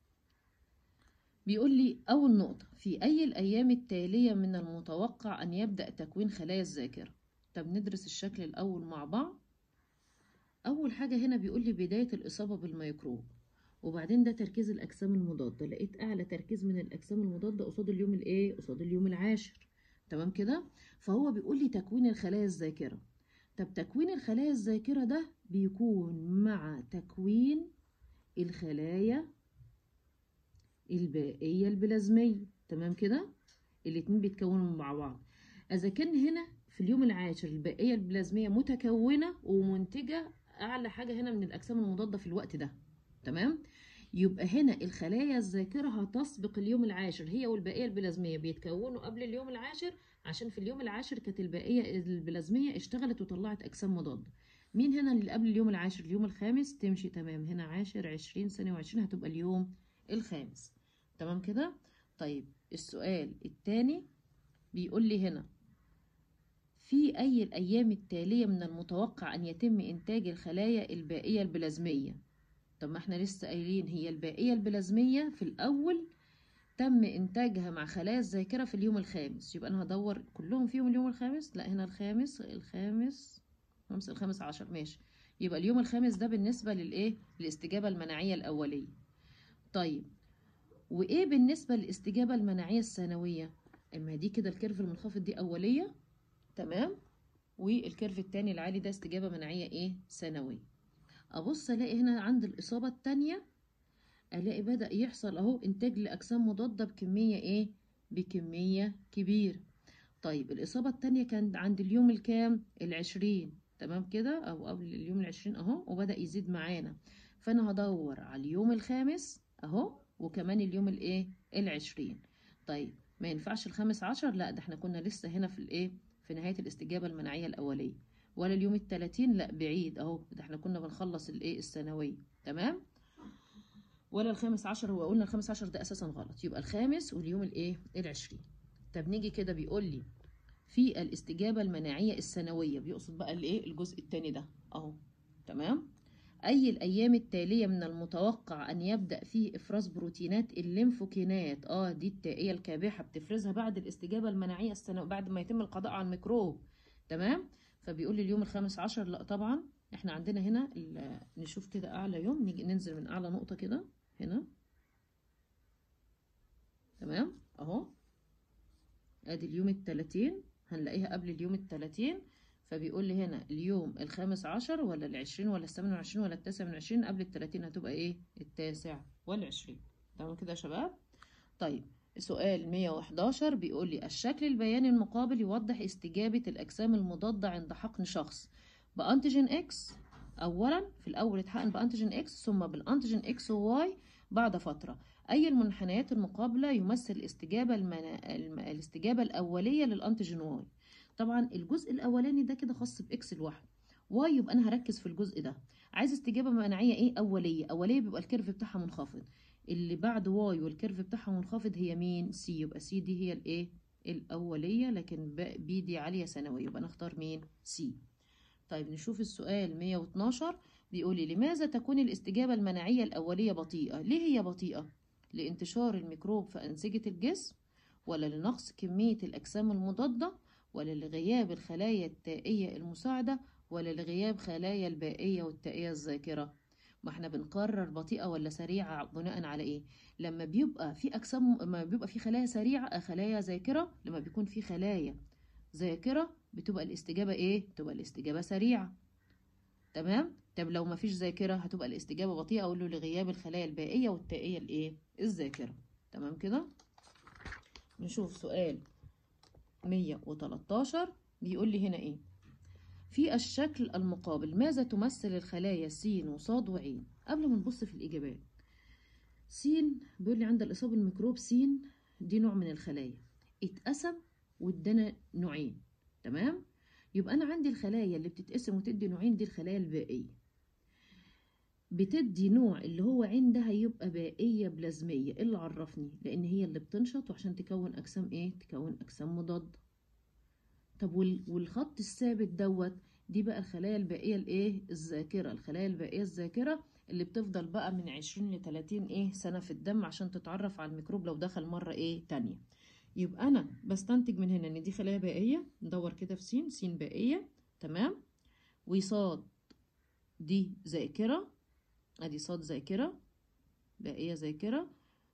بيقول لي أول نقطة في أي الأيام التالية من المتوقع أن يبدأ تكوين خلايا الذاكرة طب ندرس الشكل الأول مع بعض أول حاجة هنا بيقول لي بداية الإصابة بالميكروب وبعدين ده تركيز الأجسام المضادة لقيت أعلى تركيز من الأجسام المضادة قصاد اليوم الإيه؟ قصاد اليوم العاشر تمام كده؟ فهو بيقول لي تكوين الخلايا الذاكرة طب تكوين الخلايا الذاكرة ده بيكون مع تكوين الخلايا البائية البلازمية تمام كده الاتنين بيتكونوا مع بعض إذا كان هنا في اليوم العاشر البائية البلازمية متكونة ومنتجة أعلى حاجة هنا من الأجسام المضادة في الوقت ده تمام يبقى هنا الخلايا الذاكرة هتسبق اليوم العاشر هي والبائية البلازمية بيتكونوا قبل اليوم العاشر عشان في اليوم العاشر كانت البائية البلازمية اشتغلت وطلعت أجسام مضادة مين هنا اللي قبل اليوم العاشر اليوم الخامس تمشي تمام هنا عاشر عشرين سنة وعشرين هتبقى اليوم الخامس تمام كده طيب السؤال التاني بيقول لي هنا في أي الأيام التالية من المتوقع أن يتم إنتاج الخلايا البائية البلازمية طب ما احنا لسه قايلين هي البائية البلازمية في الأول تم إنتاجها مع خلايا الذاكرة في اليوم الخامس يبقى أنا هدور كلهم فيهم اليوم الخامس لا هنا الخامس الخامس خمس الخامس عشر ماشي يبقى اليوم الخامس ده بالنسبة للإيه الاستجابة المناعية الأولية طيب وإيه بالنسبة للاستجابة المناعية الثانوية اما دي كده الكيرف المنخفض دي أولية تمام والكيرف التاني العالي ده استجابة مناعية إيه ثانوية أبص ألاقي هنا عند الإصابة التانية ألاقي بدأ يحصل أهو إنتاج لأجسام مضادة بكمية إيه بكمية كبيرة طيب الإصابة التانية كانت عند اليوم الكام العشرين تمام كده أو قبل اليوم العشرين أهو وبدأ يزيد معانا فأنا هدور على اليوم الخامس أهو وكمان اليوم الإيه العشرين طيب ما ينفعش الخامس عشر لا ده احنا كنا لسه هنا في الإيه في نهاية الاستجابة المناعية الأولية ولا اليوم التلاتين لا بعيد أهو ده احنا كنا بنخلص الإيه الثانوية تمام ولا الخامس عشر هو قلنا الخامس عشر ده اساسا غلط يبقى الخامس واليوم الايه العشرين طب نيجي كده بيقول لي في الاستجابة المناعية السنوية بيقصد بقى الايه الجزء التاني ده اهو تمام اي الايام التالية من المتوقع ان يبدأ فيه افراز بروتينات الليمفوكينات اه دي التائية الكابحة بتفرزها بعد الاستجابة المناعية السنوية بعد ما يتم القضاء على الميكروب تمام فبيقول لي اليوم الخامس عشر لا طبعا احنا عندنا هنا نشوف كده اعلى يوم نيجي ننزل من اعلى نقطة كده هنا تمام اهو ادي اليوم التلاتين هنلاقيها قبل اليوم التلاتين فبيقول لي هنا اليوم الخامس عشر ولا العشرين ولا الثامن والعشرين ولا التاسع من عشرين قبل التلاتين هتبقى ايه التاسع والعشرين تمام كده يا شباب طيب سؤال 111 بيقول لي الشكل البياني المقابل يوضح استجابة الأجسام المضادة عند حقن شخص بأنتيجين إكس أولا في الأول اتحقن بأنتيجين إكس ثم بالأنتيجين إكس وواي بعد فترة أي المنحنيات المقابلة يمثل الاستجابة المنا... الم... الاستجابة الأولية للأنتيجين واي طبعا الجزء الأولاني ده كده خاص بإكس لوحده واي يبقى أنا هركز في الجزء ده عايز استجابة مناعية إيه أولية أولية بيبقى الكيرف بتاعها منخفض اللي بعد واي والكيرف بتاعها منخفض هي مين سي يبقى سي دي هي الإيه الأولية لكن بي دي عالية ثانوية يبقى نختار مين سي طيب نشوف السؤال 112 بيقول لي لماذا تكون الاستجابة المناعية الأولية بطيئة؟ ليه هي بطيئة؟ لانتشار الميكروب في أنسجة الجسم ولا لنقص كمية الأجسام المضادة ولا لغياب الخلايا التائية المساعدة ولا لغياب خلايا البائية والتائية الذاكرة؟ ما احنا بنقرر بطيئة ولا سريعة بناء على ايه؟ لما بيبقى في أجسام لما بيبقى في خلايا سريعة خلايا ذاكرة لما بيكون في خلايا ذاكرة بتبقى الاستجابة ايه؟ بتبقى الاستجابة سريعة تمام؟ طب لو ما فيش ذاكرة هتبقى الاستجابة بطيئة أقول له لغياب الخلايا البائية والتائية الايه؟ الذاكرة تمام كده؟ نشوف سؤال 113 بيقول لي هنا ايه؟ في الشكل المقابل ماذا تمثل الخلايا س وصاد وعين؟ قبل ما نبص في الإجابات س بيقول لي عند الإصابة الميكروب س دي نوع من الخلايا اتقسم وادانا نوعين تمام يبقى انا عندي الخلايا اللي بتتقسم وتدي نوعين دي الخلايا البائيه بتدي نوع اللي هو عندها يبقى بائيه بلازميه اللي عرفني لان هي اللي بتنشط وعشان تكون اجسام ايه تكون اجسام مضاده طب وال- والخط الثابت دوت دي بقى الخلايا البائية الايه الذاكرة الخلايا البائية الذاكرة اللي بتفضل بقى من 20 ل 30 ايه سنة في الدم عشان تتعرف على الميكروب لو دخل مرة ايه تانية يبقى انا بستنتج من هنا ان دي خلايا بائية ندور كده في سين سين بائية تمام وصاد دي ذاكرة ادي صاد ذاكرة بائية ذاكرة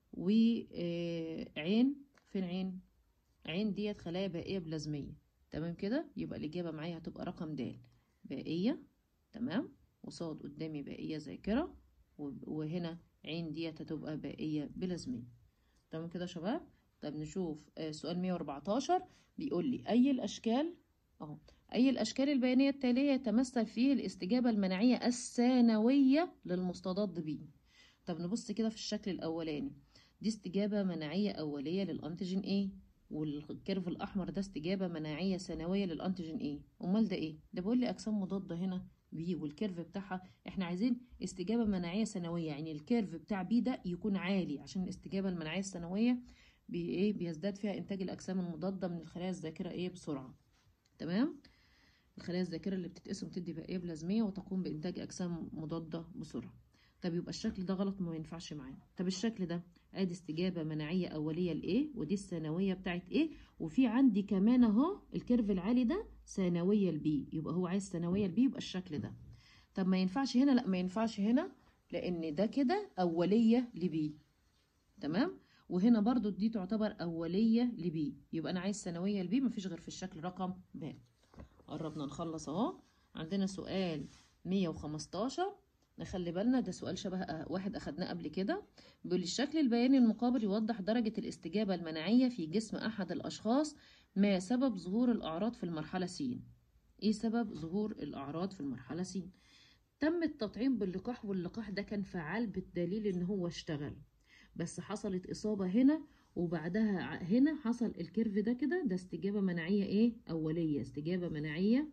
وعين فين عين عين ديت خلايا بائية بلازمية تمام كده يبقى الإجابة معايا هتبقى رقم د بائية تمام وصاد قدامي بائية ذاكرة و- وهنا عين ديت هتبقى بائية بلازمية تمام كده يا شباب طب نشوف آه، سؤال 114 بيقول لي أي الأشكال أهو أي الأشكال البيانية التالية يتمثل فيه الاستجابة المناعية الثانوية للمستضاد به طب نبص كده في الشكل الأولاني دي استجابة مناعية أولية للأنتيجين A والكيرف الأحمر ده استجابة مناعية ثانوية للأنتيجين A أمال ده إيه؟ ده بيقول لي أجسام مضادة هنا بي والكيرف بتاعها إحنا عايزين استجابة مناعية ثانوية يعني الكيرف بتاع بي ده يكون عالي عشان الاستجابة المناعية الثانوية بي إيه بيزداد فيها إنتاج الأجسام المضادة من الخلايا الذاكرة إيه بسرعة تمام؟ الخلايا الذاكرة اللي بتتقسم تدي بقية بلازمية وتقوم بإنتاج أجسام مضادة بسرعة طب يبقى الشكل ده غلط ما ينفعش معانا طب الشكل ده ادي استجابة مناعية أولية لإيه ودي الثانوية بتاعت إيه وفي عندي كمان أهو الكيرف العالي ده ثانوية لبي يبقى هو عايز ثانوية لبي يبقى الشكل ده طب ما ينفعش هنا لا ما ينفعش هنا لأن ده كده أولية لبي تمام وهنا برضو دي تعتبر أولية لبي يبقى أنا عايز ثانوية لبي مفيش غير في الشكل رقم ب قربنا نخلص اهو عندنا سؤال 115 نخلي بالنا ده سؤال شبه أه- واحد أخدناه قبل كده بيقول الشكل البياني المقابل يوضح درجة الاستجابة المناعية في جسم أحد الأشخاص ما سبب ظهور الأعراض في المرحلة س إيه سبب ظهور الأعراض في المرحلة س تم التطعيم باللقاح واللقاح ده كان فعال بالدليل إن هو اشتغل بس حصلت إصابة هنا وبعدها ع- هنا حصل الكيرف ده كده ده استجابة مناعية إيه أولية استجابة مناعية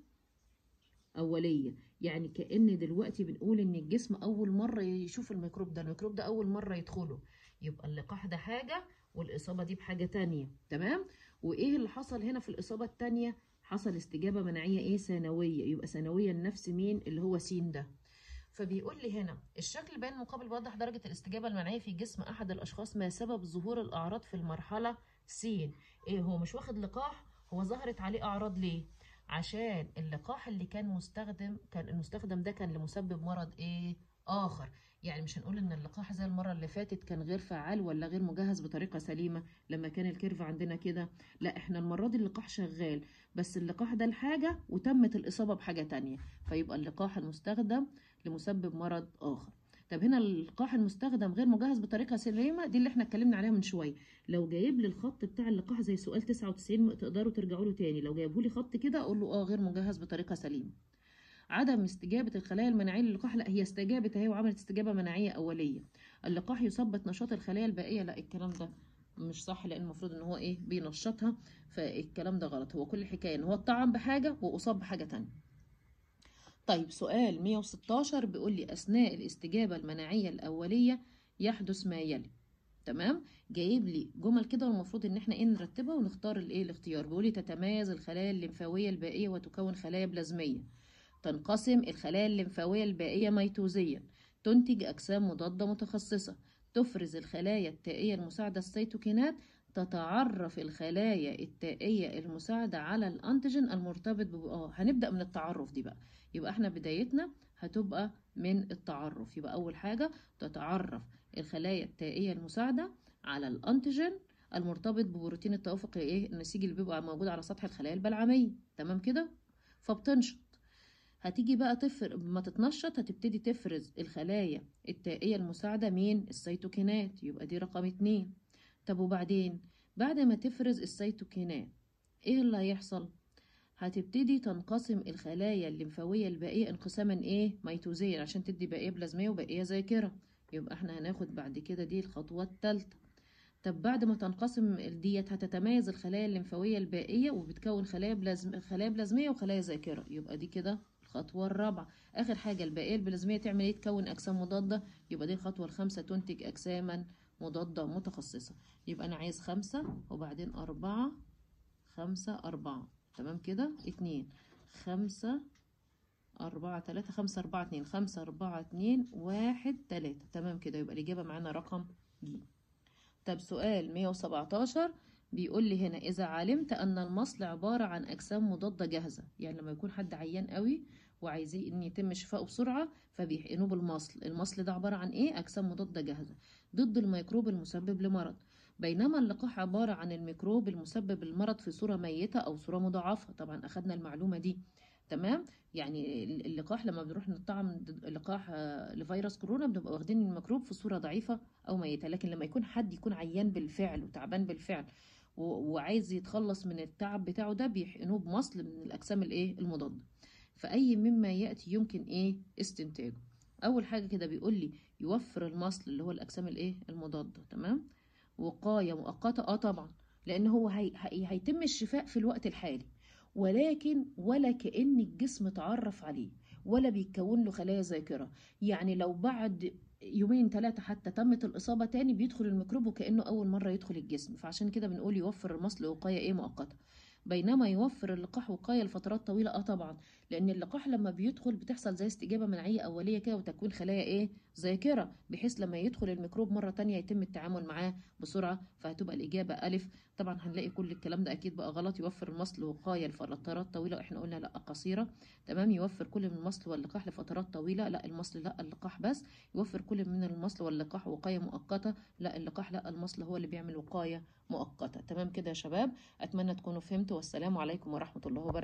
أولية يعني كأن دلوقتي بنقول إن الجسم أول مرة يشوف الميكروب ده الميكروب ده أول مرة يدخله يبقى اللقاح ده حاجة والإصابة دي بحاجة تانية تمام وإيه اللي حصل هنا في الإصابة التانية حصل استجابة مناعية إيه ثانوية يبقى ثانوية لنفس مين اللي هو س ده فبيقول لي هنا الشكل البياني المقابل بيوضح درجة الاستجابة المناعية في جسم أحد الأشخاص ما سبب ظهور الأعراض في المرحلة س إيه هو مش واخد لقاح هو ظهرت عليه أعراض ليه عشان اللقاح اللي كان مستخدم كان المستخدم ده كان لمسبب مرض ايه اخر يعني مش هنقول ان اللقاح زي المره اللي فاتت كان غير فعال ولا غير مجهز بطريقه سليمه لما كان الكيرف عندنا كده لا احنا المره دي اللقاح شغال بس اللقاح ده لحاجه وتمت الاصابه بحاجه تانية فيبقى اللقاح المستخدم لمسبب مرض اخر طب هنا اللقاح المستخدم غير مجهز بطريقه سليمه دي اللي احنا اتكلمنا عليها من شويه لو جايب لي الخط بتاع اللقاح زي سؤال 99 تقدروا ترجعوا له تاني لو جايبه لي خط كده اقول له اه غير مجهز بطريقه سليمه عدم استجابة الخلايا المناعية للقاح لا هي استجابت اهي وعملت استجابة مناعية أولية اللقاح يثبت نشاط الخلايا البائية لا الكلام ده مش صح لأن المفروض إن هو إيه بينشطها فالكلام ده غلط هو كل الحكاية إن هو اتطعم بحاجة وأصاب بحاجة تانية طيب سؤال 116 بيقول لي أثناء الاستجابة المناعية الأولية يحدث ما يلي تمام جايب لي جمل كده والمفروض ان احنا ايه نرتبها ونختار الايه الاختيار بيقول لي تتميز الخلايا الليمفاويه البائيه وتكون خلايا بلازميه تنقسم الخلايا الليمفاويه البائيه ميتوزيا تنتج اجسام مضاده متخصصه تفرز الخلايا التائيه المساعده السيتوكينات تتعرف الخلايا التائيه المساعده على الانتيجين المرتبط ب اه هنبدا من التعرف دي بقى يبقى احنا بدايتنا هتبقى من التعرف يبقى اول حاجه تتعرف الخلايا التائية المساعدة على الأنتيجين المرتبط ببروتين التوافق ايه النسيج اللي بيبقى موجود على سطح الخلايا البلعمية تمام كده فبتنشط هتيجي بقى تفر ما تتنشط هتبتدي تفرز الخلايا التائية المساعدة مين السيتوكينات يبقى دي رقم اتنين طب وبعدين بعد ما تفرز السيتوكينات ايه اللي هيحصل هتبتدي تنقسم الخلايا الليمفاوية البائية انقساما ايه ميتوزيا عشان تدي بائية بلازمية وبائية ذاكرة يبقى احنا هناخد بعد كده دي الخطوة الثالثة طب بعد ما تنقسم ديت هتتميز الخلايا الليمفاوية البائية وبتكون خلايا بلازم خلايا بلازمية وخلايا ذاكرة يبقى دي كده الخطوة الرابعة آخر حاجة البائية البلازمية تعمل ايه تكون أجسام مضادة يبقى دي الخطوة الخامسة تنتج أجساما مضادة متخصصة يبقى أنا عايز خمسة وبعدين أربعة خمسة أربعة تمام كده اتنين خمسة أربعة تلاتة خمسة أربعة اتنين خمسة أربعة اتنين واحد تلاتة تمام كده يبقى الإجابة معانا رقم ج طب سؤال مية وسبعتاشر بيقول لي هنا إذا علمت أن المصل عبارة عن أجسام مضادة جاهزة يعني لما يكون حد عيان قوي وعايزين إن يتم شفائه بسرعة فبيحقنوه بالمصل المصل ده عبارة عن إيه أجسام مضادة جاهزة ضد الميكروب المسبب لمرض بينما اللقاح عبارة عن الميكروب المسبب للمرض في صورة ميتة أو صورة مضاعفة طبعا أخدنا المعلومة دي تمام يعني اللقاح لما بنروح نطعم لقاح لفيروس كورونا بنبقى واخدين الميكروب في صورة ضعيفة أو ميتة لكن لما يكون حد يكون عيان بالفعل وتعبان بالفعل وعايز يتخلص من التعب بتاعه ده بيحقنوه بمصل من الأجسام الإيه المضادة فأي مما يأتي يمكن إيه استنتاجه أول حاجة كده بيقول لي يوفر المصل اللي هو الأجسام الإيه المضادة تمام وقاية مؤقتة اه طبعا لان هو هي... هي... هيتم الشفاء في الوقت الحالي ولكن ولا كأن الجسم اتعرف عليه ولا بيتكون له خلايا ذاكرة يعني لو بعد يومين ثلاثة حتى تمت الإصابة تاني بيدخل الميكروب وكأنه أول مرة يدخل الجسم فعشان كده بنقول يوفر المصل وقاية إيه مؤقتة بينما يوفر اللقاح وقاية لفترات طويلة اه طبعا لأن اللقاح لما بيدخل بتحصل زي استجابة مناعية أولية كده وتكوين خلايا إيه ذاكرة بحيث لما يدخل الميكروب مرة تانية يتم التعامل معاه بسرعة فهتبقى الإجابة ألف طبعا هنلاقي كل الكلام ده أكيد بقى غلط يوفر المصل وقاية لفترات طويلة إحنا قلنا لأ قصيرة تمام يوفر كل من المصل واللقاح لفترات طويلة لا المصل لا اللقاح بس يوفر كل من المصل واللقاح وقاية مؤقتة لا اللقاح لا المصل هو اللي بيعمل وقاية مؤقتة تمام كده يا شباب أتمنى تكونوا فهمتوا والسلام عليكم ورحمة الله وبركاته